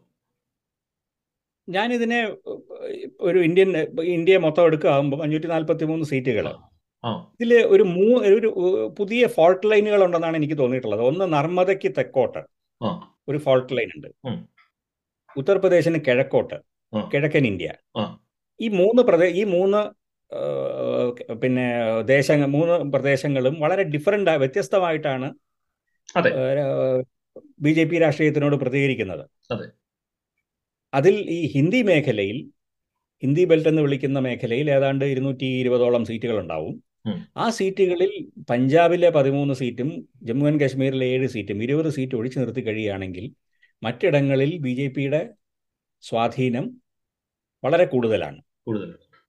ഞാനിതിനെ ഒരു ഇന്ത്യൻ ഇന്ത്യയെ മൊത്തം എടുക്കുകയാകുമ്പോൾ അഞ്ഞൂറ്റി നാൽപ്പത്തി മൂന്ന് സീറ്റുകൾ ആ ഇതിൽ ഒരു മൂ ഒരു പുതിയ ഫോൾട്ട് ലൈനുകൾ ഉണ്ടെന്നാണ് എനിക്ക് തോന്നിയിട്ടുള്ളത് ഒന്ന് നർമ്മദയ്ക്ക് തെക്കോട്ട് ആ. ഒരു ഫോൾട്ട് ലൈൻ ഉണ്ട് ഉം. ഉത്തർപ്രദേശിന് കിഴക്കോട്ട് ആ. കിഴക്കൻ ഇന്ത്യ ആ. ഈ മൂന്ന് പ്രദേ ഈ മൂന്ന് ആ, പിന്നെ ദേശങ്ങൾ മൂന്ന് പ്രദേശങ്ങളും വളരെ ഡിഫറൻ്റ് വ്യത്യസ്തമായിട്ടാണ് അതെ. ആ, ബി ജെ പി രാഷ്ട്രീയത്തിനോട് പ്രതികരിക്കുന്നത് അതെ. അതിൽ ഈ ഹിന്ദി മേഖലയിൽ ഹിന്ദി ബെൽറ്റ് എന്ന് വിളിക്കുന്ന മേഖലയിൽ ഏതാണ്ട് ഇരുന്നൂറ്റി ഇരുപതോളം സീറ്റുകൾ ഉണ്ടാവും ഉം. ആ സീറ്റുകളിൽ പഞ്ചാബിലെ പതിമൂന്ന് സീറ്റും ജമ്മു ആൻഡ് കാശ്മീരിലെ ഏഴ് സീറ്റും ഇരുപത് സീറ്റ് ഒഴിച്ചു നിർത്തി കഴിയുകയാണെങ്കിൽ മറ്റിടങ്ങളിൽ ബി ജെ പിയുടെ സ്വാധീനം വളരെ കൂടുതലാണ് കൂടുതൽ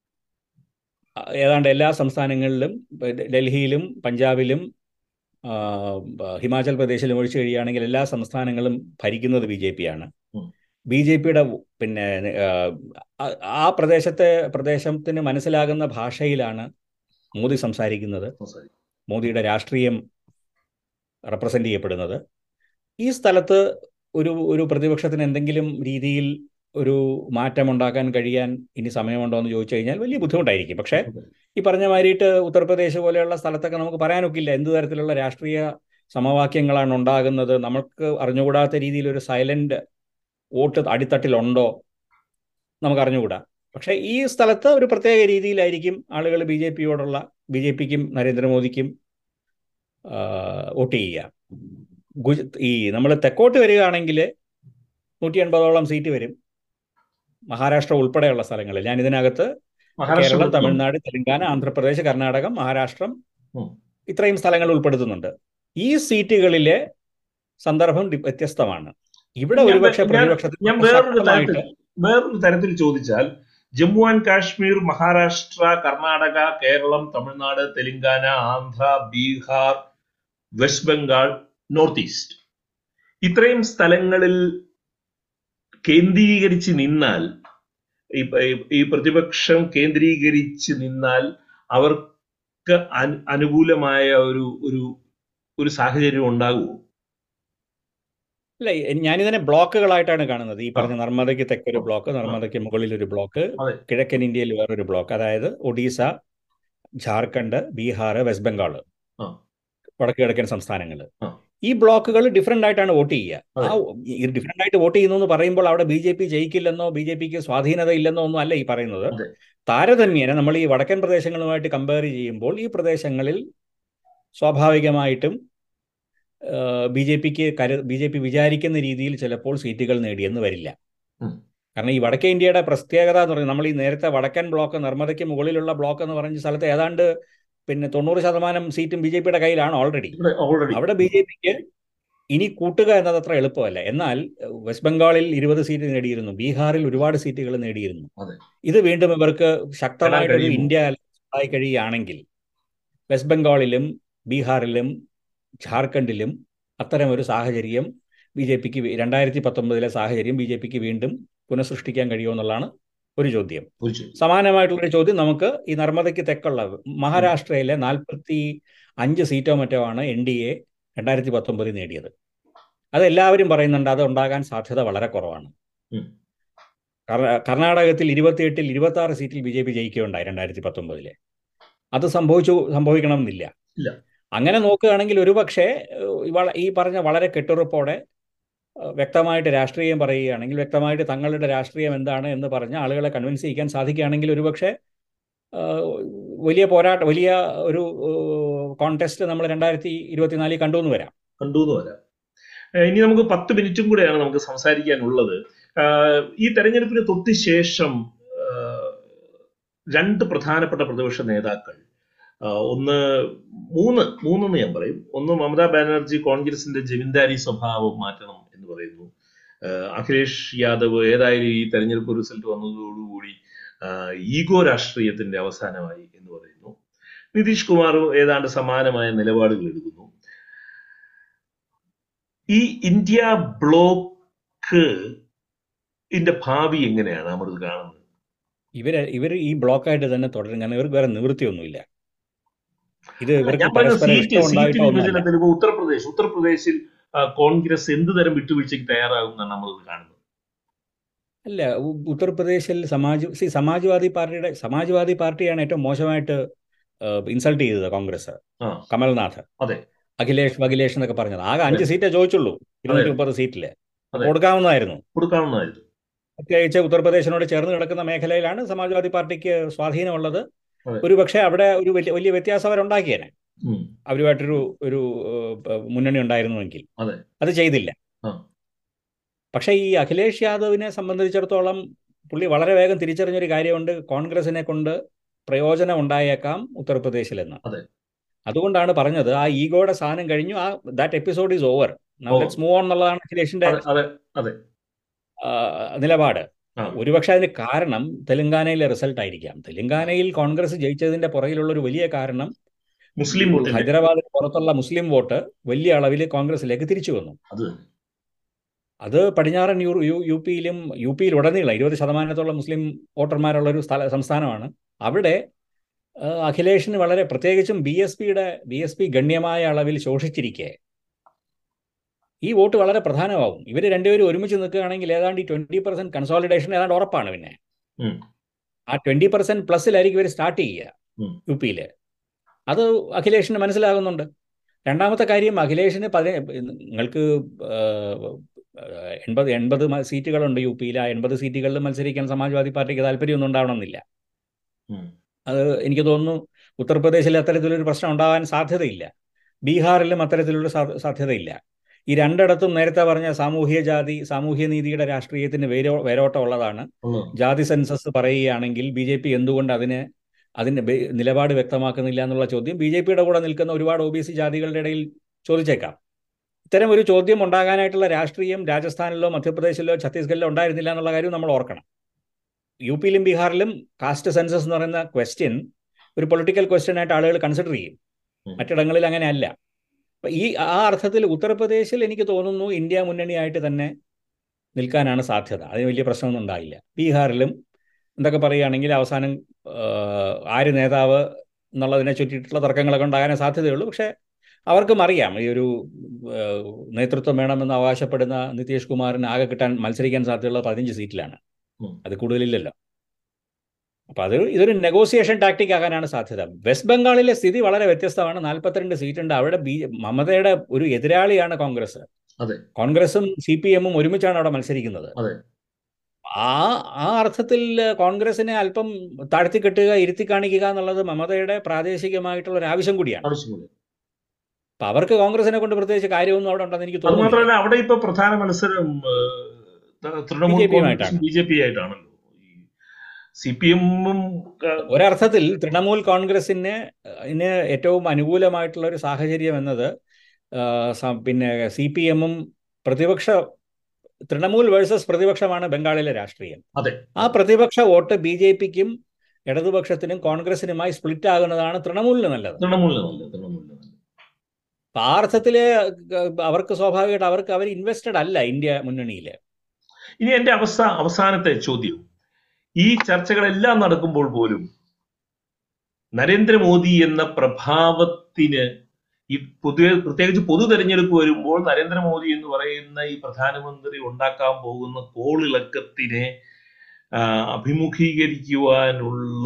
ആ, ഏതാണ്ട് എല്ലാ സംസ്ഥാനങ്ങളിലും ഇപ്പൊ ഡ- ഡൽഹിയിലും പഞ്ചാബിലും ആ, ബ- ഹിമാചൽ പ്രദേശിലും ഒഴിച്ചു കഴിയുകയാണെങ്കിൽ എല്ലാ സംസ്ഥാനങ്ങളും ഭരിക്കുന്നത് ബി ജെ പി ആണ് ഉം. ബി ജെ പിയുടെ പിന്നെ ആ, ആ- ആ പ്രദേശത്തെ പ്രദേശത്തിന് മനസ്സിലാകുന്ന ഭാഷയിലാണ് മോദി സംസാരിക്കുന്നത് സംസാരിക്കും മോദിയുടെ രാഷ്ട്രീയം റെപ്രസെന്റ് ചെയ്യപ്പെടുന്നത് ഈ സ്ഥലത്ത് ഒരു ഒരു പ്രതിപക്ഷത്തിന് എന്തെങ്കിലും രീതിയിൽ ഒരു മാറ്റമുണ്ടാക്കാൻ കഴിയാൻ ഇനി സമയമുണ്ടോ എന്ന് ചോദിച്ചു കഴിഞ്ഞാൽ വലിയ ബുദ്ധിമുട്ടായിരിക്കും പക്ഷേ ഈ പറഞ്ഞ മാതിരിയിട്ട് ഉത്തർപ്രദേശ് പോലെയുള്ള സ്ഥലത്തൊക്കെ നമുക്ക് പറയാനൊക്കില്ല എന്ത് തരത്തിലുള്ള രാഷ്ട്രീയ സമവാക്യങ്ങളാണ് ഉണ്ടാകുന്നത് നമുക്ക് അറിഞ്ഞുകൂടാത്ത രീതിയിൽ ഒരു സൈലന്റ് വോട്ട് അടിത്തട്ടിലുണ്ടോ നമുക്ക് അറിഞ്ഞുകൂടാ പക്ഷേ ഈ സ്ഥലത്ത് ഒരു പ്രത്യേക രീതിയിലായിരിക്കും ആളുകൾ ബി ജെ പിയോടുള്ള ബി ജെ പിക്കും നരേന്ദ്രമോദിക്കും ആ, വോട്ട് ചെയ്യുക ഗുജ ഈ നമ്മൾ തെക്കോട്ട് വരികയാണെങ്കിൽ നൂറ്റി എൺപതോളം സീറ്റ് വരും മഹാരാഷ്ട്ര ഉൾപ്പെടെയുള്ള സ്ഥലങ്ങളിൽ ഞാൻ ഇതിനകത്ത് മഹാരാഷ്ട്ര കേരളം ഉൾപ്പെടുന്നു. തമിഴ്നാട് തെലങ്കാന ആന്ധ്രാപ്രദേശ് കർണാടകം മഹാരാഷ്ട്രം ഉം. ഇത്രയും സ്ഥലങ്ങൾ ഉൾപ്പെടുത്തുന്നുണ്ട് ഈ സീറ്റുകളിലെ സന്ദർഭം ഡി- വ്യത്യസ്തമാണ് ഇവിടെ ഞാൻ- ഒരുപക്ഷെ ഞാൻ- പ്രതിപക്ഷത്തിന് ഞാൻ വേറൊരു ശക്തമായിട്ട് തരത്തിൽ വേറൊരു തരത്തിൽ ചോദിച്ചാൽ Jammu and Kashmir Maharashtra Karnataka Keralam Tamil Nadu Telangana Andhra Bihar West Bengal north east ഇത്രയും സ്ഥലങ്ങളിൽ കേന്ദ്രീകരിച്ച് നിന്നാൽ ഈ ഈ- ഈ പ്രതിപക്ഷം കേന്ദ്രീകരിച്ച് നിന്നാൽ അവർക്ക് അനു- അനുകൂലമായ ഒരു ഒരു ഒരു സാഹചര്യം ഉണ്ടാകുമോ അല്ല ഞാനിതിനെ ബ്ലോക്കുകളായിട്ടാണ് കാണുന്നത് ഈ പറഞ്ഞ നർമ്മദയ്ക്ക് തെക്കൊരു ബ്ലോക്ക് നർമ്മദയ്ക്ക് മുകളിൽ ഒരു ബ്ലോക്ക് അതെ. കിഴക്കൻ ഇന്ത്യയിൽ വേറൊരു ബ്ലോക്ക് അതായത് ഒഡീസ ജാർഖണ്ഡ് ബീഹാർ വെസ്റ്റ് ബംഗാൾ ആ. വടക്ക് കിഴക്കൻ സംസ്ഥാനങ്ങൾ ആ. ഈ ബ്ലോക്കുകൾ ഡിഫറെന്റ് ആയിട്ടാണ് വോട്ട് ചെയ്യുക അതെ. ആ ഈ ഡിഫറെന്റ് ആയിട്ട് വോട്ട് ചെയ്യുന്നു എന്ന് പറയുമ്പോൾ അവിടെ ബി ജെ പി ജയിക്കില്ലെന്നോ ബി ജെ പിക്ക് സ്വാധീനത ഇല്ലെന്നോ ഒന്നും അല്ല ഈ പറയുന്നത് അതെ. താരതമ്യേന നമ്മൾ ഈ വടക്കൻ പ്രദേശങ്ങളുമായിട്ട് കമ്പയർ ചെയ്യുമ്പോൾ ഈ പ്രദേശങ്ങളിൽ സ്വാഭാവികമായിട്ടും ബി ജെ പിക്ക് കരു ബി ജെ പി വിചാരിക്കുന്ന രീതിയിൽ ചിലപ്പോൾ സീറ്റുകൾ നേടിയെന്ന് വരില്ല ഉം. കാരണം ഈ വടക്കേ ഇന്ത്യയുടെ പ്രത്യേകത എന്ന് പറയുന്നത് നമ്മൾ ഈ നേരത്തെ വടക്കൻ ബ്ലോക്ക് നർമ്മദയ്ക്ക് മുകളിലുള്ള ബ്ലോക്ക് എന്ന് പറഞ്ഞ സ്ഥലത്ത് ഏതാണ്ട് പിന്നെ തൊണ്ണൂറ് ശതമാനം സീറ്റും ബി ജെ പിയുടെ കയ്യിലാണ് ഓൾറെഡി ഇവിടെ ഓൾറെഡി അവിടെ ബി ജെ പിക്ക് ഇനി കൂട്ടുക എന്നത് അത്ര എളുപ്പമല്ല എന്നാൽ ഏഹ്, വെസ്റ്റ് ബംഗാളിൽ ഇരുപത് സീറ്റ് നേടിയിരുന്നു ബീഹാറിൽ ഒരുപാട് സീറ്റുകൾ നേടിയിരുന്നു അതെ. ഇത് വീണ്ടും ഇവർക്ക് ശക്തമായിട്ടൊരു കഴിയുമോ? ഇന്ത്യ ആയി കഴിയുകയാണെങ്കിൽ വെസ്റ്റ് ബംഗാളിലും ബീഹാറിലും ജാർഖണ്ഡിലും അത്തരം ഒരു സാഹചര്യം ബി ജെ പിക്ക് രണ്ടായിരത്തി പത്തൊമ്പതിലെ സാഹചര്യം ബി ജെ പിക്ക് വീണ്ടും പുനഃസൃഷ്ടിക്കാൻ കഴിയുമോ എന്നുള്ളതാണ് ഒരു ചോദ്യം സമാനമായിട്ടുള്ളൊരു ചോദ്യം നമുക്ക് ഈ നർമ്മദയ്ക്ക് തെക്കുള്ള മഹാരാഷ്ട്രയിലെ നാൽപ്പത്തി അഞ്ച് സീറ്റോ മറ്റോ ആണ് എൻ ഡി എ രണ്ടായിരത്തി പത്തൊമ്പതിൽ നേടിയത് അത് എല്ലാവരും പറയുന്നുണ്ട് അത് ഉണ്ടാകാൻ സാധ്യത വളരെ കുറവാണ് ഉം. കർണ- കർണാടകത്തിൽ ഇരുപത്തിയെട്ടിൽ ഇരുപത്തി ആറ് സീറ്റിൽ ബി ജെ പി ജയിക്കുകയുണ്ടായി രണ്ടായിരത്തി പത്തൊമ്പതിലെ അത് സംഭവിച്ചു സംഭവിക്കണമെന്നില്ല ഇല്ല. അങ്ങനെ നോക്കുകയാണെങ്കിൽ ഒരുപക്ഷെ ഏഹ്, ഈ വള- ഈ പറഞ്ഞ വളരെ കെട്ടുറപ്പോടെ ഏഹ്, വ്യക്തമായിട്ട് രാഷ്ട്രീയം പറയുകയാണെങ്കിൽ വ്യക്തമായിട്ട് തങ്ങളുടെ രാഷ്ട്രീയം എന്താണ് എന്ന് പറഞ്ഞ് ആളുകളെ കൺവിൻസ് ചെയ്യിക്കാൻ സാധിക്കുകയാണെങ്കിൽ ഒരുപക്ഷെ ഏഹ്, വലിയ പോരാട്ട വലിയ ഒരു കോൺടെസ്റ്റ് നമ്മൾ രണ്ടായിരത്തി ഇരുപത്തിനാലിൽ കണ്ടു എന്ന് വരാം കണ്ടു എന്ന് വരാം ഏഹ് ഇനി നമുക്ക് പത്ത് മിനിറ്റും കൂടെയാണ് നമുക്ക് സംസാരിക്കാനുള്ളത് ആഹ് ഈ തെരഞ്ഞെടുപ്പിന് തൊട്ട് ശേഷം ആഹ് രണ്ട് പ്രധാനപ്പെട്ട പ്രതിപക്ഷ നേതാക്കൾ ആഹ് ഒന്ന് മൂന്ന് മൂന്നെന്ന് ഞാൻ പറയും ഒന്ന് മമതാ ബാനർജി കോൺഗ്രസിന്റെ ജമീന്ദാരി സ്വഭാവം മാറ്റണം എന്ന് പറയുന്നു ആഹ് അഖിലേഷ് യാദവ് ഏതായാലും ഈ തെരഞ്ഞെടുപ്പ് റിസൾട്ട് വന്നതോടുകൂടി ആഹ് ഈഗോ രാഷ്ട്രീയത്തിന്റെ അവസാനമായി എന്ന് പറയുന്നു നിതീഷ് കുമാർ ഏതാണ്ട് സമാനമായ നിലപാടുകൾ എടുക്കുന്നു ഈ ഇന്ത്യ ബ്ലോക്ക് ഇതിന്റെ ഭാവി എങ്ങനെയാണ് അമൃത് കാണുന്നത് ഇവര് ഇവർ ഈ ബ്ലോക്കായിട്ട് തന്നെ തുടരും കാരണം ഇവർക്ക് വേറെ നിവൃത്തിയൊന്നുമില്ല ഇത് ഇവർക്ക് ഞാൻ പറഞ്ഞ പരസ്പരം സീറ്റ് ഇഷ്ടം സീറ്റ് ഉണ്ടായിട്ടോ ഒന്നുമല്ല വിഭജനത്തിൽ ഇപ്പൊ ഉത്തർപ്രദേശ് ഉത്തർപ്രദേശിൽ ആ, കോൺഗ്രസ് എന്ത് തരം വിട്ടുവീഴ്ചയ്ക്ക് തയ്യാറാകും എന്നാണ് നമ്മൾ കാണുന്നത് അല്ല ഉ- ഉത്തർപ്രദേശിൽ സമാജ് സി സമാജ്വാദി പാർട്ടിയുടെ സമാജ്വാദി പാർട്ടിയാണ് ഏറ്റവും മോശമായിട്ട് ഇൻസൾട്ട് ചെയ്തത് കോൺഗ്രസ് ആ. കമൽനാഥ് അതെ. അഖിലേഷ് വഖിലേഷ് എന്നൊക്കെ പറഞ്ഞത് ആകെ അഞ്ച് സീറ്റേ ചോദിച്ചുള്ളൂ ഇരുന്നൂറ്റി മുപ്പത് സീറ്റില് അതെ. കൊടുക്കാവുന്നതായിരുന്നു കൊടുക്കാവുന്നതായിരുന്നു പ്രത്യേകിച്ച് ഉത്തർപ്രദേശിനോട് ചേർന്ന് കിടക്കുന്ന മേഖലയിലാണ് സമാജ്വാദി പാർട്ടിക്ക് സ്വാധീനമുള്ളത് അതെ. ഒരു പക്ഷേ അവിടെ ഒരു വലിയ വലിയ വ്യത്യാസം അവരുണ്ടാക്കിയേനെ ഉം. അവരുമായിട്ടൊരു ഒരു ഏഹ്, മുന്നണി ഉണ്ടായിരുന്നുവെങ്കിൽ അതെ. അത് ചെയ്തില്ല ആ. പക്ഷേ ഈ അഖിലേഷ് യാദവിനെ സംബന്ധിച്ചിടത്തോളം പുള്ളി വളരെ വേഗം തിരിച്ചറിഞ്ഞൊരു കാര്യമുണ്ട് കോൺഗ്രസിനെ കൊണ്ട് പ്രയോജനം ഉണ്ടായേക്കാം ഉത്തർപ്രദേശിലെന്ന് അതെ. അതുകൊണ്ടാണ് പറഞ്ഞത് ആ ഈഗോയുടെ സാധനം കഴിഞ്ഞു ആ that episode is over oh. Let's move on എന്നുള്ളതാണ് അഖിലേഷിന്റെ അതെ അതെ ആ, നിലപാട് ആ. ഒരുപക്ഷെ അതിന് കാരണം തെലങ്കാനയിലെ റിസൾട്ട് ആയിരിക്കാം തെലങ്കാനയിൽ കോൺഗ്രസ് ജയിച്ചതിന്റെ പുറകിലുള്ള ഒരു വലിയ കാരണം മുസ്ലിം വോട്ടിന്റെ ഹൈദരാബാദിന് പുറത്തുള്ള മുസ്ലിം വോട്ട് വലിയ അളവിൽ കോൺഗ്രസിലേക്ക് തിരിച്ചു വന്നു അത് തന്നെ. അത് പടിഞ്ഞാറൻ യു യു യു പിയിലും യു പിയിൽ ഉടനീളം ഇരുപത് ശതമാനത്തോളം മുസ്ലിം വോട്ടർമാരുള്ള ഒരു സ്ഥല സംസ്ഥാനമാണ് അവിടെ ആ, അഖിലേഷിന് വളരെ പ്രത്യേകിച്ചും ബി എസ് പിയുടെ ബി എസ് പി ഗണ്യമായ അളവിൽ ശോഷിച്ചിരിക്കെ ഈ വോട്ട് വളരെ പ്രധാനമാവും ഇവർ രണ്ടുപേരും ഒരുമിച്ച് നിൽക്കുകയാണെങ്കിൽ ഏതാണ്ട് ഈ ട്വന്റി പെർസെന്റ് കൺസോളിഡേഷൻ ഏതാണ്ട് ഉറപ്പാണ് പിന്നെ ഉം. ആ ട്വന്റി പെർസെന്റ് പ്ലസിലായിരിക്കും ഇവർ സ്റ്റാർട്ട് ചെയ്യുക ഉം. യു പിയിൽ അത് അഖിലേഷിന് മനസ്സിലാകുന്നുണ്ട് രണ്ടാമത്തെ കാര്യം അഖിലേഷിന് പതി നിങ്ങൾക്ക് ആ, എൺപത് എൺപത് മ- സീറ്റുകളുണ്ട് യു പിയിൽ ആ എൺപത് സീറ്റുകളിൽ മത്സരിക്കാൻ സമാജ്വാദി പാർട്ടിക്ക് താല്പര്യമൊന്നും ഉണ്ടാവണമെന്നില്ല ഉം. അത് എനിക്ക് തോന്നുന്നു ഉത്തർപ്രദേശിൽ അത്തരത്തിലൊരു പ്രശ്നം ഉണ്ടാവാൻ സാധ്യതയില്ല ബീഹാറിലും അത്തരത്തിലൊരു സാ- സാധ്യതയില്ല ഈ രണ്ടിടത്തും നേരത്തെ പറഞ്ഞ സാമൂഹ്യ ജാതി സാമൂഹ്യ നീതിയുടെ രാഷ്ട്രീയത്തിന് വേരോ വേരോട്ടം ഉള്ളതാണ് ഉള്ളത്. ജാതി സെൻസസ് പറയുകയാണെങ്കിൽ ബി ജെ പി എന്തുകൊണ്ട് അതിന് അതിന് ബെ- നിലപാട് വ്യക്തമാക്കുന്നില്ല എന്നുള്ള ചോദ്യം ബി ജെ പിയുടെ കൂടെ നിൽക്കുന്ന ഒരുപാട് ഒ ബി സി ജാതികളുടെ ഇടയിൽ ചോദിച്ചേക്കാം ഇത്തരം ഒരു ചോദ്യം ഉണ്ടാകാനായിട്ടുള്ള രാഷ്ട്രീയം രാജസ്ഥാനിലോ മധ്യപ്രദേശിലോ ഛത്തീസ്ഗഡിലോ ഉണ്ടായിരുന്നില്ല എന്നുള്ള കാര്യം നമ്മൾ ഓർക്കണം യു പിയിലും ബീഹാറിലും കാസ്റ്റ് സെൻസസ് എന്ന് പറയുന്ന ക്വസ്റ്റ്യൻ ഒരു പൊളിറ്റിക്കൽ ക്വസ്റ്റ്യൻ ആയിട്ട് ആളുകൾ കൺസിഡർ ചെയ്യും ഉം. മറ്റിടങ്ങളിൽ അങ്ങനെ അല്ല അപ്പൊ ഈ ആ അർത്ഥത്തിൽ ഉത്തർപ്രദേശിൽ എനിക്ക് തോന്നുന്നു ഇന്ത്യ മുന്നണിയായിട്ട് തന്നെ നിൽക്കാനാണ് സാധ്യത അതിന് വലിയ പ്രശ്നമൊന്നും ഉണ്ടായില്ല ബീഹാറിലും എന്തൊക്കെ പറയുകയാണെങ്കിൽ അവസാനം ആ, ആര് നേതാവ് എന്നുള്ളതിനെ ചുറ്റിയിട്ടുള്ള തർക്കങ്ങളൊക്കെ ഉണ്ടാകാനേ സാധ്യതയുള്ളൂ പക്ഷേ അവർക്കും അറിയാം ഈ ഒരു ആ, നേതൃത്വം വേണമെന്ന് അവകാശപ്പെടുന്ന നിതീഷ് കുമാറിന് ആകെ കിട്ടാൻ മത്സരിക്കാൻ സാധ്യതയുള്ള പതിനഞ്ച് സീറ്റിലാണ് ഉം. അത് കൂടുതലില്ലല്ലോ അപ്പൊ അത് ഇതൊരു നെഗോസിയേഷൻ ടാക്ടിക് ആകാനാണ് സാധ്യത വെസ്റ്റ് ബംഗാളിലെ സ്ഥിതി വളരെ വ്യത്യസ്തമാണ് നാൽപ്പത്തിരണ്ട് സീറ്റുണ്ട് അവിടെ ബി മമതയുടെ ഒരു എതിരാളിയാണ് കോൺഗ്രസ് അതെ. കോൺഗ്രസും സി പി എമ്മും ഒരുമിച്ചാണ് അവിടെ മത്സരിക്കുന്നത് അതെ. ആ ആ അർത്ഥത്തിൽ കോൺഗ്രസിനെ അല്പം താഴ്ത്തി കെട്ടുക ഇരുത്തി കാണിക്കുക എന്നുള്ളത് മമതയുടെ പ്രാദേശികമായിട്ടുള്ള ഒരു ആവശ്യം കൂടിയാണ് ആവശ്യമില്ല അപ്പൊ അവർക്ക് കോൺഗ്രസിനെ കൊണ്ട് പ്രത്യേകിച്ച് കാര്യമൊന്നും അവിടെ ഉണ്ടെന്ന് എനിക്ക് അത് തോന്നുന്നു മാത്രമല്ല അവിടെ ഇപ്പൊ പ്രധാന മത്സരം ഏഹ്, തൃണമൂൽ BJP യുമായിട്ടാണ്. ബി ജെ പി ആയിട്ടാണല്ലോ സി പി എമ്മും ഒരർത്ഥത്തിൽ തൃണമൂൽ കോൺഗ്രസിന് ഇതിന് ഏറ്റവും അനുകൂലമായിട്ടുള്ള ഒരു സാഹചര്യം എന്നത് ആ, സ- പിന്നെ സി പി എമ്മും പ്രതിപക്ഷ തൃണമൂൽ വേഴ്സസ് പ്രതിപക്ഷമാണ് ബംഗാളിലെ രാഷ്ട്രീയം അതെ. ആ പ്രതിപക്ഷ വോട്ട് ബി ജെ പിക്കും ഇടതുപക്ഷത്തിനും കോൺഗ്രസിനുമായി സ്പ്ലിറ്റ് ആകുന്നതാണ് തൃണമൂലിന് നല്ലത് തൃണമൂലിന് നല്ലത് തൃണമൂലിന് നല്ലത് അപ്പൊ ആ അർത്ഥത്തില് അവർക്ക് സ്വാഭാവികമായിട്ട് അവർക്ക് അവർ ഇൻവെസ്റ്റഡ് അല്ല ഇന്ത്യ മുന്നണിയിൽ ഇനി എന്റെ അവസ്ഥ അവസാനത്തെ ചോദ്യം ഈ ചർച്ചകളെല്ലാം നടക്കുമ്പോൾ പോലും നരേന്ദ്രമോദി എന്ന പ്രഭാവത്തിന് ഈ പൊതുവെ പ്രത്യേകിച്ച് പൊതു തെരഞ്ഞെടുപ്പ് വരുമ്പോൾ നരേന്ദ്രമോദി എന്ന് പറയുന്ന ഈ പ്രധാനമന്ത്രി ഉണ്ടാക്കാൻ പോകുന്ന കോളിളക്കത്തിനെ ആ, അഭിമുഖീകരിക്കുവാനുള്ള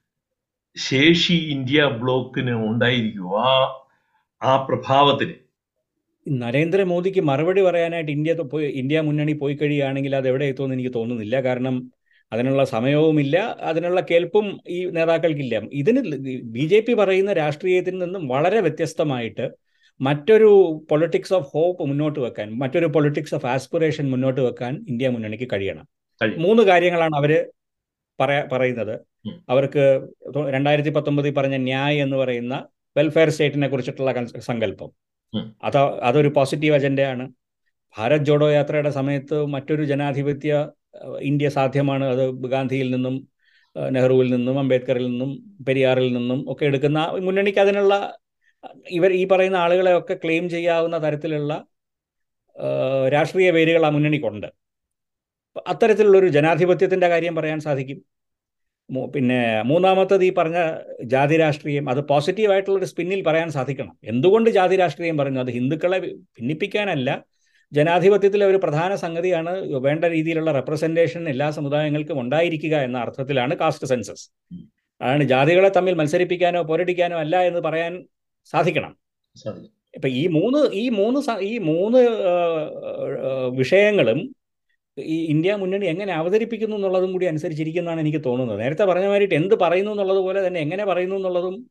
ശേഷി ഇന്ത്യ ബ്ലോക്കിന് ഉണ്ടായിരിക്കും ആ ആ പ്രഭാവത്തിന് നരേന്ദ്രമോദിക്ക് മറുപടി പറയാനായിട്ട് ഇന്ത്യ തൊ- പോയി ഇന്ത്യ മുന്നണി പോയി കഴിയുകയാണെങ്കിൽ അത് എവിടെ എത്തുമെന്ന് എനിക്ക് തോന്നുന്നില്ല കാരണം അതിനുള്ള സമയവുമില്ല അതിനുള്ള കേൾപ്പും ഈ നേതാക്കൾക്കില്ല ഇതിന് ബി ജെ പി പറയുന്ന രാഷ്ട്രീയത്തിൽ നിന്നും വളരെ വ്യത്യസ്തമായിട്ട് മറ്റൊരു പൊളിറ്റിക്സ് ഓഫ് ഹോപ്പ് മുന്നോട്ട് വെക്കാൻ മറ്റൊരു പൊളിറ്റിക്സ് ഓഫ് ആസ്പിറേഷൻ മുന്നോട്ട് വെക്കാൻ ഇന്ത്യ മുന്നണിക്ക് കഴിയണം കഴിയും. മൂന്ന് കാര്യങ്ങളാണ് അവര് പറയാ പറയുന്നത് ഉം. അവർക്ക് രണ്ടായിരത്തി പത്തൊമ്പതിൽ പറഞ്ഞ ന്യായ് എന്ന് പറയുന്ന വെൽഫെയർ സ്റ്റേറ്റിനെ കുറിച്ചിട്ടുള്ള കൺസ് സങ്കല്പം ഉം. അത് അതൊരു പോസിറ്റീവ് അജണ്ടയാണ് ഭാരത് ജോഡോ യാത്രയുടെ സമയത്ത് മറ്റൊരു ജനാധിപത്യ അഹ്, ഇന്ത്യ സാധ്യമാണ് അത് ഗാന്ധിയിൽ നിന്നും അഹ്, നെഹ്റുവിൽ നിന്നും അംബേദ്കറിൽ നിന്നും പെരിയാറിൽ നിന്നും ഒക്കെ എടുക്കുന്ന മുന്നണിക്ക് അതിനുള്ള ഇവർ ഈ പറയുന്ന ആളുകളെ ഒക്കെ ക്ലെയിം ചെയ്യാവുന്ന തരത്തിലുള്ള ആഹ്, രാഷ്ട്രീയ വേരുകൾ ആ മുന്നണിക്കുണ്ട് അപ്പൊ അത്തരത്തിലുള്ളൊരു ജനാധിപത്യത്തിന്റെ കാര്യം പറയാൻ സാധിക്കും മൂ- പിന്നെ മൂന്നാമത്തത് ഈ പറഞ്ഞ ജാതി രാഷ്ട്രീയം അത് പോസിറ്റീവായിട്ടുള്ള ഒരു സ്പിന്നിൽ പറയാൻ സാധിക്കണം എന്തുകൊണ്ട് ജാതി രാഷ്ട്രീയം പറഞ്ഞു അത് ഹിന്ദുക്കളെ ഭിന്നിപ്പിക്കാനല്ല ജനാധിപത്യത്തിലെ ഒരു പ്രധാന സംഗതിയാണ് വേണ്ട രീതിയിലുള്ള റെപ്രസെന്റേഷൻ എല്ലാ സമുദായങ്ങൾക്കും ഉണ്ടായിരിക്കുക എന്ന അർത്ഥത്തിലാണ് കാസ്റ്റ് സെൻസസ് അതാണ് ജാതികളെ തമ്മിൽ മത്സരിപ്പിക്കാനോ പോരടിക്കാനോ അല്ല എന്ന് പറയാൻ സാധിക്കണം സാധിക്കും ഇപ്പൊ ഈ മൂന്ന് ഈ മൂന്ന് സ- ഈ മൂന്ന് ആ, ആ, വിഷയങ്ങളും ഈ ഇന്ത്യ മുന്നണി എങ്ങനെ അവതരിപ്പിക്കുന്നു എന്നുള്ളതും കൂടി അനുസരിച്ചിരിക്കുന്നതാണ് എനിക്ക് തോന്നുന്നത് നേരത്തെ പറഞ്ഞ മാതിരിട്ട് എന്ത് പറയുന്നു എന്നുള്ളത് പോലെ തന്നെ എങ്ങനെ പറയുന്നു എന്നുള്ളതും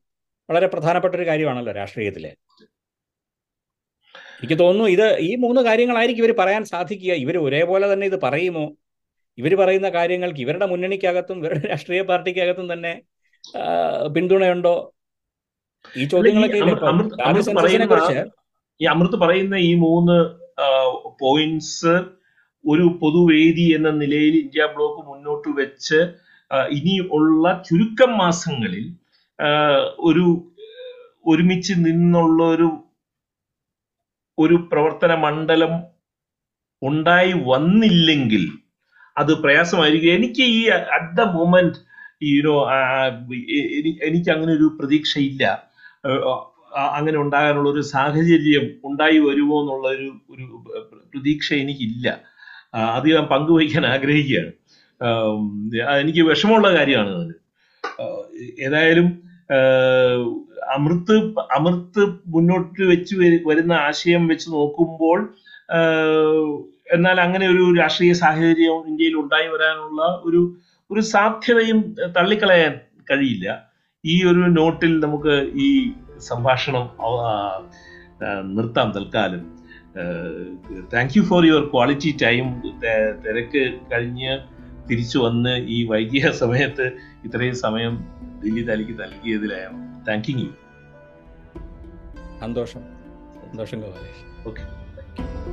വളരെ പ്രധാനപ്പെട്ട ഒരു കാര്യമാണല്ലോ രാഷ്ട്രീയത്തിലെ എനിക്ക് തോന്നുന്നു ഇത് ഈ മൂന്ന് കാര്യങ്ങളായിരിക്കും ഇവർ പറയാൻ സാധിക്കുക ഇവർ ഒരേപോലെ തന്നെ ഇത് പറയുമോ ഇവർ പറയുന്ന കാര്യങ്ങൾക്ക് ഇവരുടെ മുന്നണിക്കകത്തും ഇവരുടെ രാഷ്ട്രീയ പാർട്ടിക്കകത്തും തന്നെ ആ, പിന്തുണയുണ്ടോ ഈ ചോദ്യങ്ങളൊക്കെ ഇല്ലേ അമൃ- ഇപ്പം അമൃത് ജാതി അമൃത് സെൻസസിനെ പറയുന്ന കുറിച്ച് ഈ അമൃത് പറയുന്ന ഈ മൂന്ന് പോയിന്റ്സ് ഒരു പൊതുവേദി എന്ന നിലയിൽ ഇന്ത്യ ബ്ലോക്ക് മുന്നോട്ട് വെച്ച് ആ, ഇനി ഉള്ള ചുരുക്കം മാസങ്ങളിൽ ആ, ഒരു ഒരുമിച്ച് നിന്നുള്ള ഒരു ഒരു പ്രവർത്തന മണ്ഡലം ഉണ്ടായി വന്നില്ലെങ്കിൽ അത് പ്രയാസമായിരിക്കും എനിക്ക് ഈ അറ്റ് ദ മൊമെന്റ് യുനോ എനിക്ക് അങ്ങനെ ഒരു പ്രതീക്ഷയില്ല ഏഹ് ആ, അങ്ങനെ ഉണ്ടാകാനുള്ള ഒരു സാഹചര്യം ഉണ്ടായി വരുമോ എന്നുള്ള ഒരു ഒരു പ്രതീക്ഷ എനിക്കില്ല ആ, അത് ഞാൻ പങ്കുവയ്ക്കാൻ ആഗ്രഹിക്കുകയാണ് ആം, ആ, എനിക്ക് വിഷമമുള്ള കാര്യമാണ് അത് ആ, ഏതായാലും ആ, അമൃത്ത് അമൃത്ത് മുന്നോട്ട് വെച്ച് വരു- വരുന്ന ആശയം വെച്ച് നോക്കുമ്പോൾ ആ, എന്നാൽ അങ്ങനെ ഒരു രാഷ്ട്രീയ സാഹചര്യം ഇന്ത്യയിൽ ഉണ്ടായി വരാനുള്ള ഒരു ഒരു സാധ്യതയും തള്ളിക്കളയാൻ കഴിയില്ല ഈ ഒരു നോട്ടിൽ നമുക്ക് ഈ സംഭാഷണം അവ- ആ, ആ, നിർത്താം തൽക്കാലം thank you for your quality time തിരക്ക് കഴിഞ്ഞ് തിരിച്ചു വന്ന് ഈ വൈകിയ സമയത്ത് ഇത്രയും സമയം ദില്ലി തലിക്ക് നൽകിയതിലായ താങ്കിങ് യു സന്തോഷം സന്തോഷം ഗോപാലേഷ് ഓക്കെ